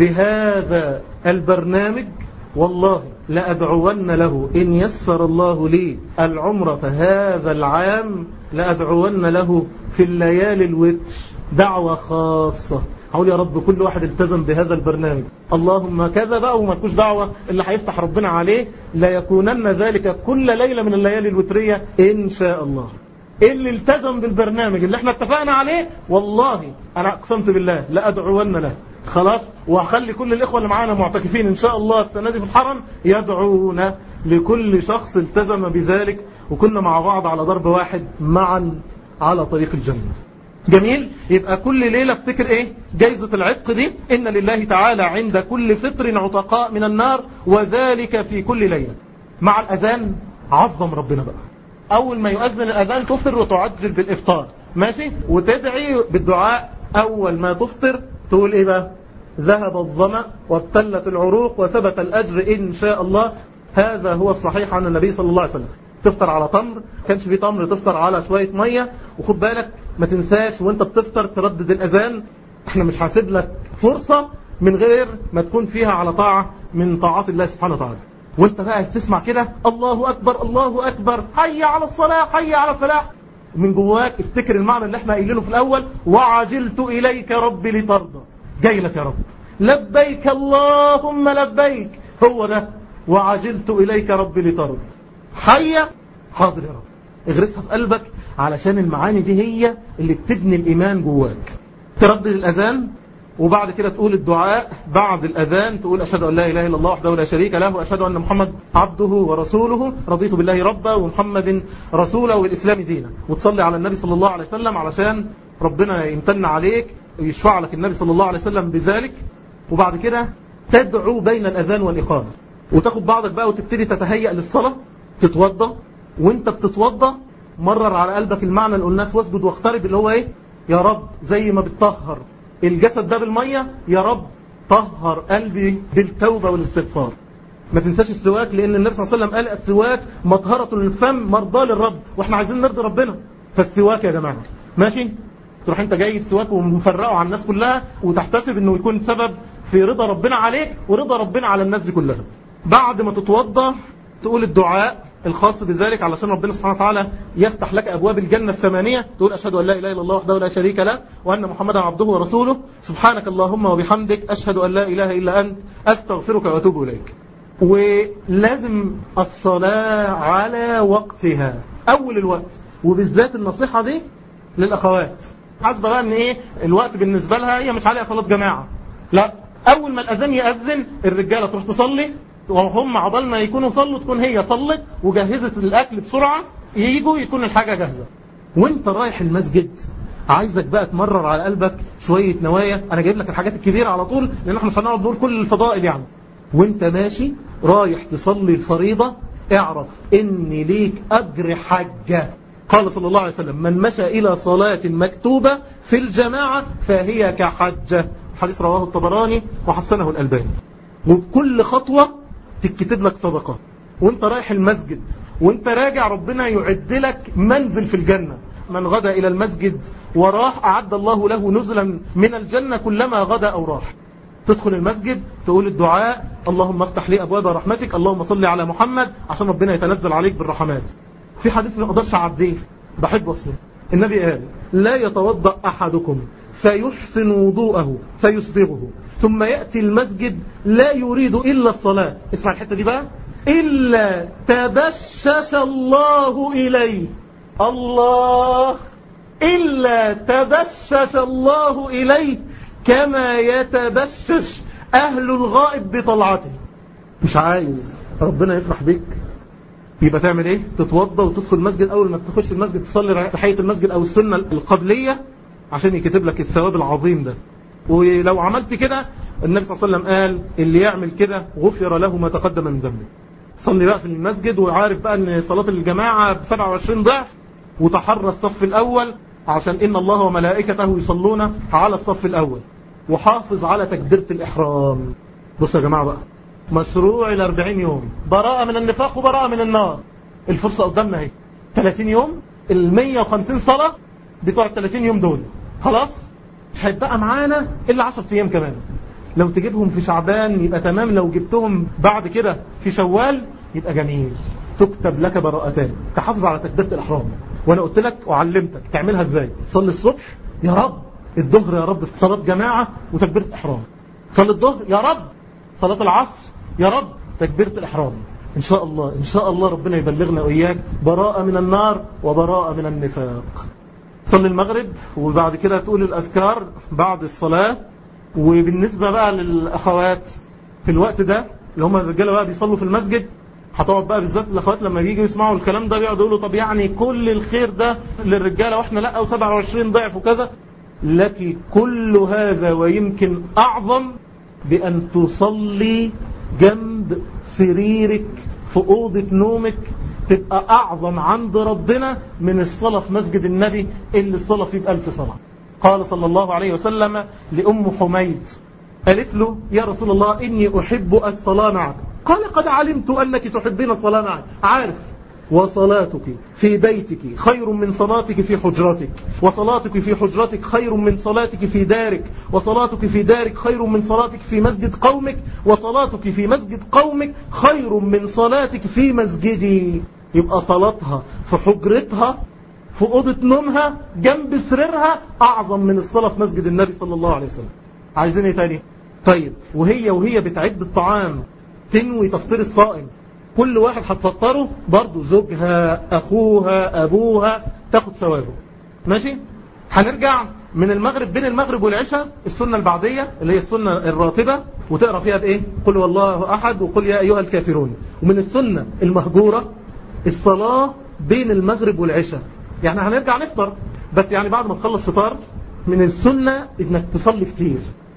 بهذا البرنامج والله لأدعون له إن يسر الله لي العمرة هذا العام لأدعون له في الليالي الوتر دعوة خاصة هقول يا رب كل واحد التزم بهذا البرنامج اللهم كذا بقى وما تكونش دعوة اللي هيفتح ربنا عليه لا يكونن ذلك كل ليلة من الليالي الوترية إن شاء الله اللي التزم بالبرنامج اللي احنا اتفقنا عليه والله انا اقسمت بالله لادعون له خلاص وهخلي كل الاخوه اللي معانا معتكفين ان شاء الله السنه دي في الحرم يدعون لكل شخص التزم بذلك وكنا مع بعض على ضرب واحد معا على طريق الجنه جميل يبقى كل ليلة افتكر ايه جايزة العتق دي ان لله تعالى عند كل فطر عتقاء من النار وذلك في كل ليلة مع الاذان عظم ربنا بقى اول ما يؤذن الاذان تفطر وتعجل بالافطار ماشي وتدعي بالدعاء اول ما تفطر تقول ايه بقى ذهب الظمأ وابتلت العروق وثبت الاجر ان شاء الله هذا هو الصحيح عن النبي صلى الله عليه وسلم تفطر على تمر كانش في تمر تفطر على شوية مية وخد بالك ما تنساش وانت بتفطر تردد الاذان احنا مش حاسب لك فرصة من غير ما تكون فيها على طاعة من طاعات الله سبحانه وتعالى وانت بقى تسمع كده الله اكبر الله اكبر حي على الصلاة حي على الفلاح من جواك افتكر المعنى اللي احنا قايلينه في الاول وعجلت اليك ربي لترضى جاي لك يا رب لبيك اللهم لبيك هو ده وعجلت اليك ربي لترضى حية حاضر يا رب اغرسها في قلبك علشان المعاني دي هي اللي بتبني الإيمان جواك تردد الأذان وبعد كده تقول الدعاء بعد الأذان تقول أشهد أن لا إله إلا الله وحده لا شريك له وأشهد أن محمد عبده ورسوله رضيت بالله ربا ومحمد رسوله والإسلام دينا وتصلي على النبي صلى الله عليه وسلم علشان ربنا يمتن عليك ويشفع لك النبي صلى الله عليه وسلم بذلك وبعد كده تدعو بين الأذان والإقامة وتاخد بعضك بقى وتبتدي تتهيأ للصلاة تتوضى وانت بتتوضى مرر على قلبك المعنى اللي قلناه في واسجد واقترب اللي هو ايه يا رب زي ما بتطهر الجسد ده بالمية يا رب طهر قلبي بالتوبة والاستغفار ما تنساش السواك لان النبي صلى الله عليه وسلم قال السواك مطهرة للفم مرضى للرب واحنا عايزين نرضي ربنا فالسواك يا جماعة ماشي تروح انت جايب سواك ومفرقه على الناس كلها وتحتسب انه يكون سبب في رضا ربنا عليك ورضا ربنا على الناس دي كلها بعد ما تتوضى تقول الدعاء الخاص بذلك علشان ربنا سبحانه وتعالى يفتح لك أبواب الجنة الثمانية تقول أشهد أن لا إله إلا الله وحده لا شريك له وأن محمدا عبده ورسوله سبحانك اللهم وبحمدك أشهد أن لا إله إلا أنت أستغفرك وأتوب إليك ولازم الصلاة على وقتها أول الوقت وبالذات النصيحة دي للأخوات حاسبة بقى أن إيه الوقت بالنسبة لها هي مش عليها صلاة جماعة لا أول ما الأذان يأذن الرجالة تروح تصلي وهم عقبال ما يكونوا صلوا تكون هي صلت وجهزت الأكل بسرعة ييجوا يكون الحاجة جاهزة وانت رايح المسجد عايزك بقى تمرر على قلبك شوية نوايا انا جايب لك الحاجات الكبيرة على طول لان احنا مش هنقعد نقول كل الفضائل يعني وانت ماشي رايح تصلي الفريضة اعرف ان ليك اجر حجة قال صلى الله عليه وسلم من مشى الى صلاة مكتوبة في الجماعة فهي كحجة حديث رواه الطبراني وحسنه الألباني وبكل خطوة تكتب لك صدقة وانت رايح المسجد وانت راجع ربنا يعد لك منزل في الجنة من غدا إلى المسجد وراح أعد الله له نزلا من الجنة كلما غدا أو راح تدخل المسجد تقول الدعاء اللهم افتح لي أبواب رحمتك اللهم صل على محمد عشان ربنا يتنزل عليك بالرحمات في حديث ما اقدرش اعديه بحب وصله النبي قال لا يتوضأ أحدكم فيحسن وضوءه فيسبغه ثم يأتي المسجد لا يريد إلا الصلاة اسمع الحتة دي بقى إلا تبشش الله إليه الله إلا تبشش الله إليه كما يتبشش أهل الغائب بطلعته مش عايز ربنا يفرح بيك يبقى تعمل ايه تتوضى وتدخل المسجد اول ما تخش المسجد تصلي تحية المسجد او السنة القبلية عشان يكتب لك الثواب العظيم ده ولو عملت كده النبي صلى الله عليه وسلم قال اللي يعمل كده غفر له ما تقدم من ذنبه صلي بقى في المسجد وعارف بقى ان صلاة الجماعة ب 27 ضعف وتحرى الصف الاول عشان ان الله وملائكته يصلون على الصف الاول وحافظ على تكبيرة الاحرام بص يا جماعة بقى مشروع ال 40 يوم براءة من النفاق وبراءة من النار الفرصة قدامنا اهي 30 يوم ال 150 صلاة بتوع ال 30 يوم دول خلاص مش هيبقى معانا الا 10 ايام كمان لو تجيبهم في شعبان يبقى تمام لو جبتهم بعد كده في شوال يبقى جميل تكتب لك براءتان تحافظ على تكبيرة الإحرام وأنا قلت لك وعلمتك تعملها إزاي صلي الصبح يا رب الظهر يا رب في صلاة جماعة وتكبيرة إحرام صلاة الظهر يا رب صلاة العصر يا رب تكبيرة الإحرام إن شاء الله إن شاء الله ربنا يبلغنا وإياك براءة من النار وبراءة من النفاق صلي المغرب وبعد كده تقول الأذكار بعد الصلاة وبالنسبة بقى للأخوات في الوقت ده اللي هم الرجالة بقى بيصلوا في المسجد هتقعد بقى بالذات الاخوات لما بييجوا يسمعوا الكلام ده بيقعدوا يقولوا طب يعني كل الخير ده للرجاله واحنا لا و27 ضعف وكذا لك كل هذا ويمكن اعظم بان تصلي جنب سريرك في اوضه نومك تبقى اعظم عند ربنا من الصلاه في مسجد النبي اللي الصلاه فيه بألف صلاه قال صلى الله عليه وسلم لأم حميد قالت له يا رسول الله إني أحب الصلاة معك قال قد علمت أنك تحبين الصلاة معي عارف وصلاتك في بيتك خير من صلاتك في حجرتك وصلاتك في حجرتك خير من صلاتك في دارك وصلاتك في دارك خير من صلاتك في مسجد قومك وصلاتك في مسجد قومك خير من صلاتك في مسجدي يبقى صلاتها في حجرتها في أوضة نومها جنب سريرها أعظم من الصلاة في مسجد النبي صلى الله عليه وسلم عايزين ايه تاني طيب وهي وهي بتعد الطعام تنوي تفطير الصائم كل واحد هتفطره برضه زوجها أخوها أبوها تاخد ثوابه ماشي هنرجع من المغرب بين المغرب والعشاء السنة البعدية اللي هي السنة الراتبة وتقرأ فيها بإيه قل والله أحد وقل يا أيها الكافرون ومن السنة المهجورة الصلاة بين المغرب والعشاء يعني هنرجع نفطر بس يعني بعد ما تخلص فطار من السنة انك تصلي كتير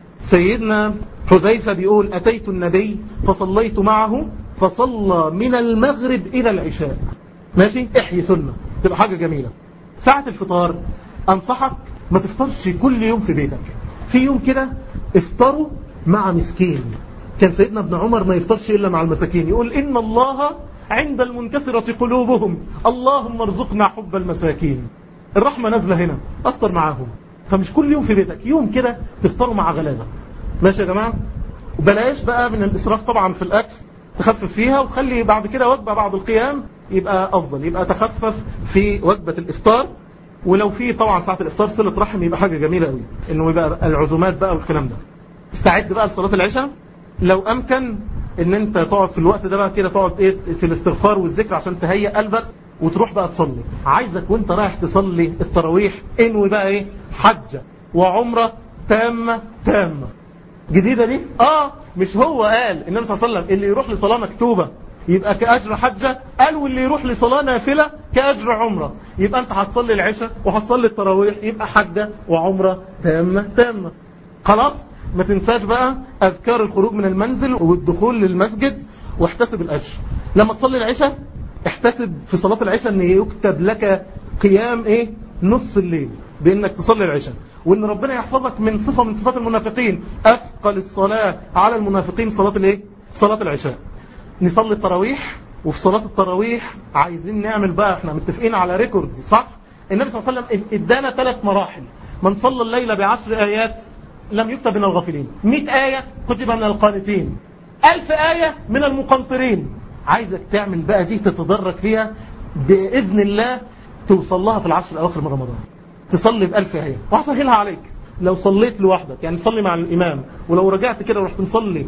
سيدنا حذيفة بيقول أتيت النبي فصليت معه فصلى من المغرب إلى العشاء ماشي احيي سنة تبقى حاجة جميلة ساعة الفطار أنصحك ما تفطرش كل يوم في بيتك في يوم كده افطروا مع مسكين كان سيدنا ابن عمر ما يفطرش إلا مع المساكين يقول إن الله عند المنكسرة قلوبهم اللهم ارزقنا حب المساكين الرحمة نازلة هنا أفطر معاهم فمش كل يوم في بيتك يوم كده تفطروا مع غلابة ماشي يا جماعة وبلاش بقى من الإسراف طبعا في الأكل تخفف فيها وخلي بعد كده وجبة بعد القيام يبقى أفضل يبقى تخفف في وجبة الإفطار ولو في طبعا ساعة الإفطار صلة رحم يبقى حاجة جميلة قوي إنه يبقى العزومات بقى والكلام ده استعد بقى لصلاة العشاء لو أمكن ان انت تقعد في الوقت ده بقى كده تقعد ايه في الاستغفار والذكر عشان تهيئ قلبك وتروح بقى تصلي عايزك وانت رايح تصلي التراويح انوي بقى ايه حجة وعمرة تامة تامة جديدة دي اه مش هو قال النبي صلى الله عليه وسلم اللي يروح لصلاة مكتوبة يبقى كأجر حجة قال واللي يروح لصلاة نافلة كأجر عمرة يبقى انت هتصلي العشاء وهتصلي التراويح يبقى حجة وعمرة تامة تامة خلاص ما تنساش بقى أذكار الخروج من المنزل والدخول للمسجد واحتسب الأجر لما تصلي العشاء احتسب في صلاة العشاء ان يكتب لك قيام ايه نص الليل بانك تصلي العشاء وان ربنا يحفظك من صفة من صفات المنافقين اثقل الصلاة على المنافقين صلاة الايه صلاة العشاء نصلي التراويح وفي صلاة التراويح عايزين نعمل بقى احنا متفقين على ريكورد صح النبي صلى الله عليه وسلم ادانا ثلاث مراحل من صلى الليلة بعشر آيات لم يكتب من الغافلين 100 آية كتب من القانتين ألف آية من المقنطرين عايزك تعمل بقى دي تتدرج فيها بإذن الله توصل لها في العشر الأواخر من رمضان تصلي بألف آية وهسهلها عليك لو صليت لوحدك يعني صلي مع الإمام ولو رجعت كده ورحت مصلي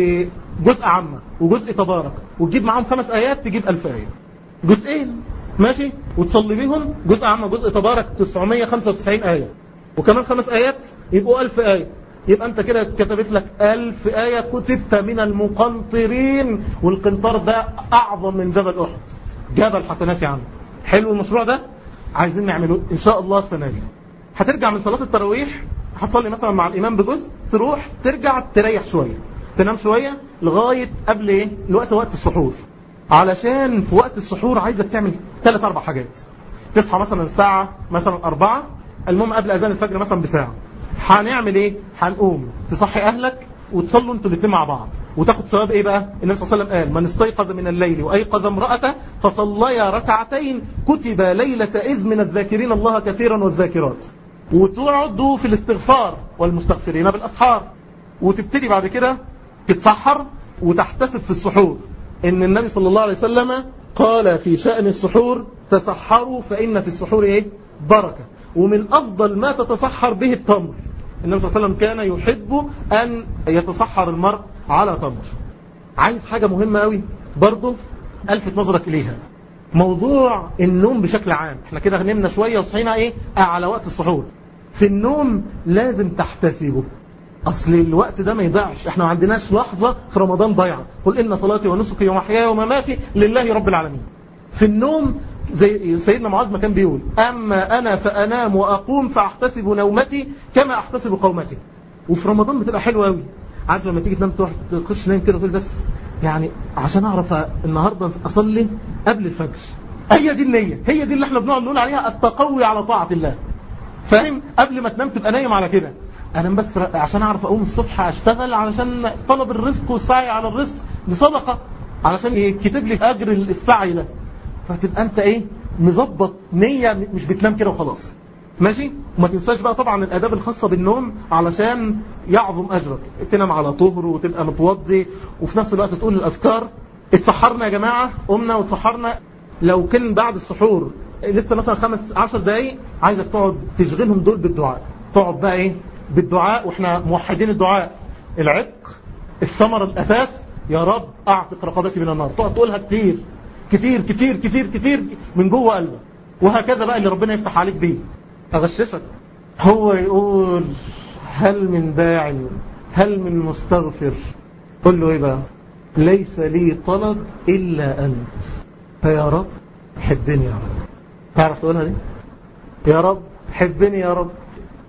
بجزء عامة وجزء تبارك وتجيب معاهم خمس آيات تجيب ألف آية جزئين ماشي وتصلي بيهم جزء عامة جزء تبارك 995 آية وكمان خمس آيات يبقوا ألف آية يبقى أنت كده كتبت لك ألف آية كتبت من المقنطرين والقنطار ده أعظم من جبل أحد جبل حسنات يا عم حلو المشروع ده عايزين نعمله إن شاء الله السنة دي هترجع من صلاة التراويح هتصلي مثلا مع الإمام بجزء تروح ترجع تريح شوية تنام شوية لغاية قبل إيه الوقت وقت السحور علشان في وقت السحور عايزك تعمل ثلاث أربع حاجات تصحى مثلا الساعة مثلا أربعة المهم قبل أذان الفجر مثلا بساعة هنعمل ايه هنقوم تصحي اهلك وتصلوا انتوا الاثنين مع بعض وتاخد ثواب ايه بقى النبي صلى الله عليه وسلم قال من استيقظ من الليل وايقظ امراته فصليا ركعتين كتب ليله اذ من الذاكرين الله كثيرا والذاكرات وتقعدوا في الاستغفار والمستغفرين بالاسحار وتبتدي بعد كده تتسحر وتحتسب في السحور ان النبي صلى الله عليه وسلم قال في شأن السحور تسحروا فإن في السحور ايه بركة ومن أفضل ما تتسحر به التمر النبي صلى الله عليه وسلم كان يحب أن يتسحر المرء على تمر عايز حاجة مهمة قوي برضه ألفت نظرك إليها موضوع النوم بشكل عام احنا كده نمنا شوية وصحينا ايه على وقت السحور في النوم لازم تحتسبه اصل الوقت ده ما يضيعش احنا ما عندناش لحظة في رمضان ضيعة قل ان صلاتي ونسكي ومحياي ومماتي لله رب العالمين في النوم زي سيدنا معاذ ما كان بيقول اما انا فانام واقوم فاحتسب نومتي كما احتسب قومتي وفي رمضان بتبقى حلوه قوي عارف لما تيجي تنام تروح تخش نايم كده وتقول بس يعني عشان اعرف النهارده اصلي قبل الفجر هي دي النيه هي دي اللي احنا بنقعد نقول عليها التقوي على طاعه الله فاهم قبل ما تنام تبقى نايم على كده انا بس عشان اعرف اقوم الصبح اشتغل علشان طلب الرزق والسعي على الرزق دي صدقه علشان يكتب لي اجر السعي ده فتبقى انت ايه مظبط نية مش بتنام كده وخلاص ماشي وما تنساش بقى طبعا الاداب الخاصة بالنوم علشان يعظم اجرك تنام على طهر وتبقى متوضي وفي نفس الوقت تقول الاذكار اتسحرنا يا جماعة قمنا وتسحرنا لو كان بعد السحور لسه مثلا خمس عشر دقايق عايزك تقعد تشغلهم دول بالدعاء تقعد بقى ايه بالدعاء واحنا موحدين الدعاء العتق الثمر الاساس يا رب اعتق رقبتي من النار تقعد تقولها كتير كتير كتير كتير كتير من جوه قلبك وهكذا بقى اللي ربنا يفتح عليك بيه اغششك هو يقول هل من داع هل من مستغفر قل له ايه بقى ليس لي طلب الا انت فيا رب حبني يا رب تعرف تقولها دي يا رب حبني يا رب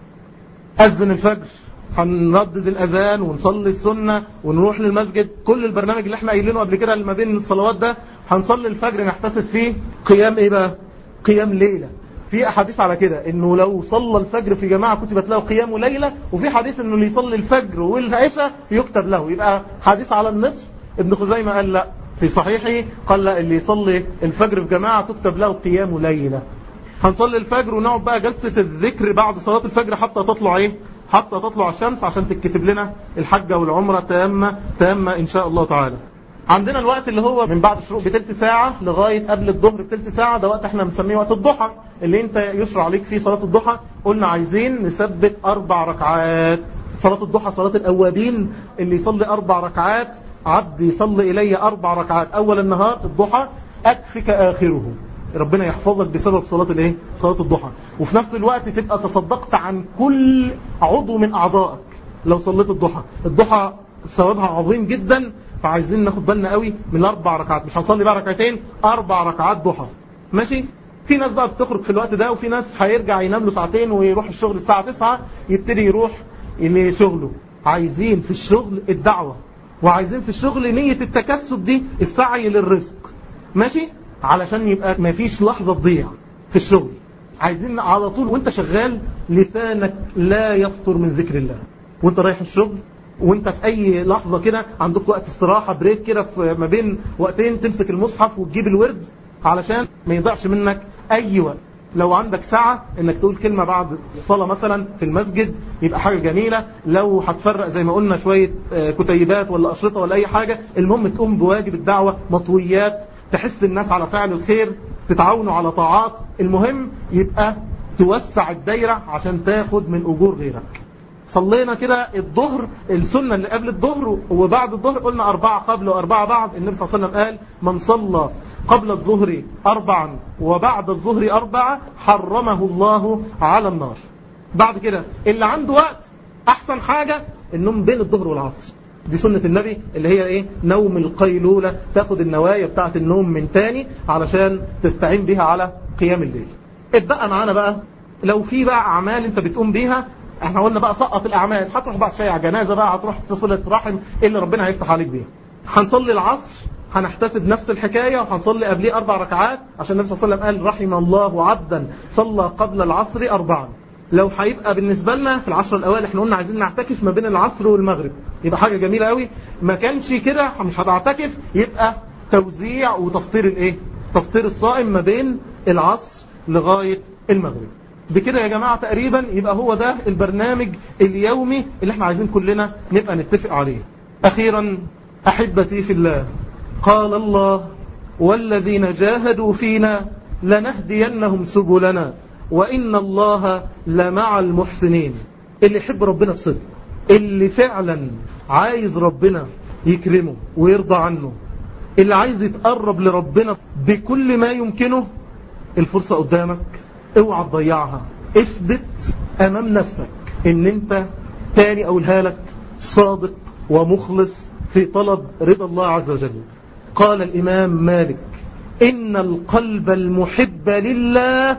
أذن الفجر هنردد الأذان ونصلي السنة ونروح للمسجد كل البرنامج اللي احنا قايلينه قبل كده اللي ما بين الصلوات ده هنصلي الفجر نحتسب فيه قيام ايه بقى قيام ليلة في أحاديث على كده انه لو صلى الفجر في جماعة كتبت له قيام ليلة وفي حديث انه اللي يصلي الفجر والعشاء يكتب له يبقى حديث على النصف ابن خزيمة قال لا في صحيحه قال لا اللي يصلي الفجر في جماعة تكتب له قيام ليلة هنصلي الفجر ونقعد بقى جلسة الذكر بعد صلاة الفجر حتى تطلع ايه حتى تطلع الشمس عشان تكتب لنا الحجة والعمرة تامة تامة ان شاء الله تعالى عندنا الوقت اللي هو من بعد الشروق بتلت ساعة لغاية قبل الظهر بتلت ساعة ده وقت احنا مسميه وقت الضحى اللي انت يشرع عليك فيه صلاة الضحى قلنا عايزين نثبت اربع ركعات صلاة الضحى صلاة الاوابين اللي يصلي اربع ركعات عبد يصلي الي اربع ركعات اول النهار الضحى اكفك اخره ربنا يحفظك بسبب صلاة الايه صلاة الضحى وفي نفس الوقت تبقى تصدقت عن كل عضو من اعضائك لو صليت الضحى الضحى ثوابها عظيم جدا فعايزين ناخد بالنا قوي من الاربع ركعات مش هنصلي بقى ركعتين اربع ركعات ضحى ماشي في ناس بقى بتخرج في الوقت ده وفي ناس هيرجع ينام له ساعتين ويروح الشغل الساعة 9 يبتدي يروح لشغله عايزين في الشغل الدعوة وعايزين في الشغل نية التكسب دي السعي للرزق ماشي علشان يبقى ما فيش لحظة تضيع في الشغل عايزين على طول وانت شغال لسانك لا يفطر من ذكر الله وانت رايح الشغل وانت في اي لحظة كده عندك وقت استراحة بريك كده في ما بين وقتين تمسك المصحف وتجيب الورد علشان ما يضيعش منك اي وقت لو عندك ساعة انك تقول كلمة بعد الصلاة مثلا في المسجد يبقى حاجة جميلة لو هتفرق زي ما قلنا شوية كتيبات ولا اشرطة ولا اي حاجة المهم تقوم بواجب الدعوة مطويات تحس الناس على فعل الخير تتعاونوا على طاعات المهم يبقى توسع الدايرة عشان تاخد من أجور غيرك صلينا كده الظهر السنة اللي قبل الظهر وبعد الظهر قلنا أربعة قبل وأربعة بعد النبي صلى الله عليه وسلم قال من صلى قبل الظهر أربعا وبعد الظهر أربعة حرمه الله على النار بعد كده اللي عنده وقت أحسن حاجة النوم بين الظهر والعصر دي سنة النبي اللي هي ايه نوم القيلولة تاخد النوايا بتاعت النوم من تاني علشان تستعين بيها على قيام الليل اتبقى معانا بقى لو في بقى اعمال انت بتقوم بيها احنا قلنا بقى سقط الاعمال هتروح بقى تشيع جنازة بقى هتروح تصلة رحم ايه اللي ربنا هيفتح عليك بيها هنصلي العصر هنحتسب نفس الحكاية وهنصلي قبليه اربع ركعات عشان النبي صلى الله عليه وسلم قال رحم الله عبدا صلى قبل العصر اربعا لو هيبقى بالنسبة لنا في العشر الأوائل احنا قلنا عايزين نعتكف ما بين العصر والمغرب يبقى حاجة جميلة قوي ما كانش كده مش هتعتكف يبقى توزيع وتفطير الايه تفطير الصائم ما بين العصر لغاية المغرب بكده يا جماعة تقريبا يبقى هو ده البرنامج اليومي اللي احنا عايزين كلنا نبقى نتفق عليه أخيرا أحبتي في الله قال الله والذين جاهدوا فينا لنهدينهم سبلنا وإن الله لمع المحسنين اللي يحب ربنا بصدق اللي فعلا عايز ربنا يكرمه ويرضى عنه اللي عايز يتقرب لربنا بكل ما يمكنه الفرصة قدامك اوعى تضيعها اثبت امام نفسك ان انت تاني اقولها لك صادق ومخلص في طلب رضا الله عز وجل قال الامام مالك ان القلب المحب لله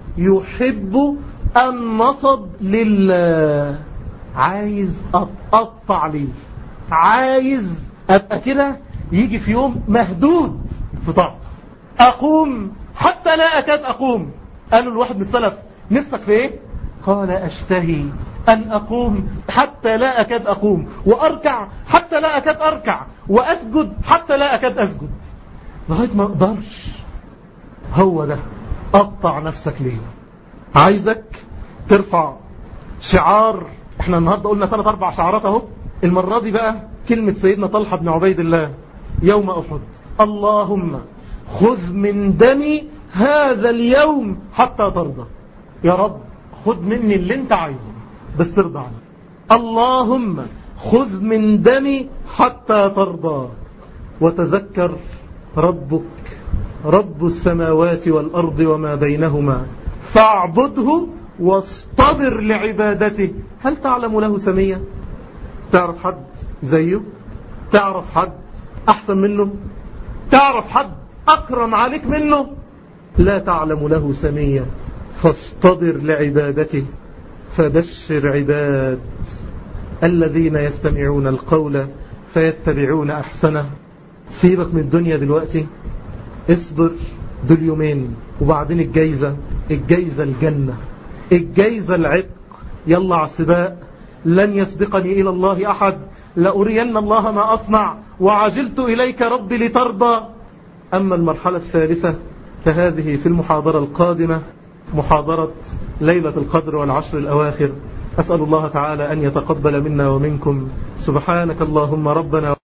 يحب النصب لله عايز اتقطع ليه عايز ابقى كده يجي في يوم مهدود في طاعته اقوم حتى لا اكاد اقوم قالوا الواحد من السلف نفسك في ايه قال اشتهي ان اقوم حتى لا اكاد اقوم واركع حتى لا اكاد اركع واسجد حتى لا اكاد اسجد لغايه ما اقدرش هو ده قطع نفسك ليه عايزك ترفع شعار احنا النهاردة قلنا ثلاث اربع شعارات اهو المرة دي بقى كلمة سيدنا طلحة بن عبيد الله يوم احد اللهم خذ من دمي هذا اليوم حتى ترضى يا رب خذ مني اللي انت عايزه بس ارضى عني اللهم خذ من دمي حتى ترضى وتذكر ربك رب السماوات والأرض وما بينهما فاعبده واصطبر لعبادته هل تعلم له سمية تعرف حد زيه تعرف حد أحسن منه تعرف حد أكرم عليك منه لا تعلم له سمية فاصطبر لعبادته فبشر عباد الذين يستمعون القول فيتبعون أحسنه سيبك من الدنيا دلوقتي اصبر دول يومين وبعدين الجايزة الجايزة الجنة الجايزة العتق يلا على السباق لن يسبقني إلى الله أحد لأرين الله ما أصنع وعجلت إليك ربي لترضى أما المرحلة الثالثة فهذه في المحاضرة القادمة محاضرة ليلة القدر والعشر الأواخر أسأل الله تعالى أن يتقبل منا ومنكم سبحانك اللهم ربنا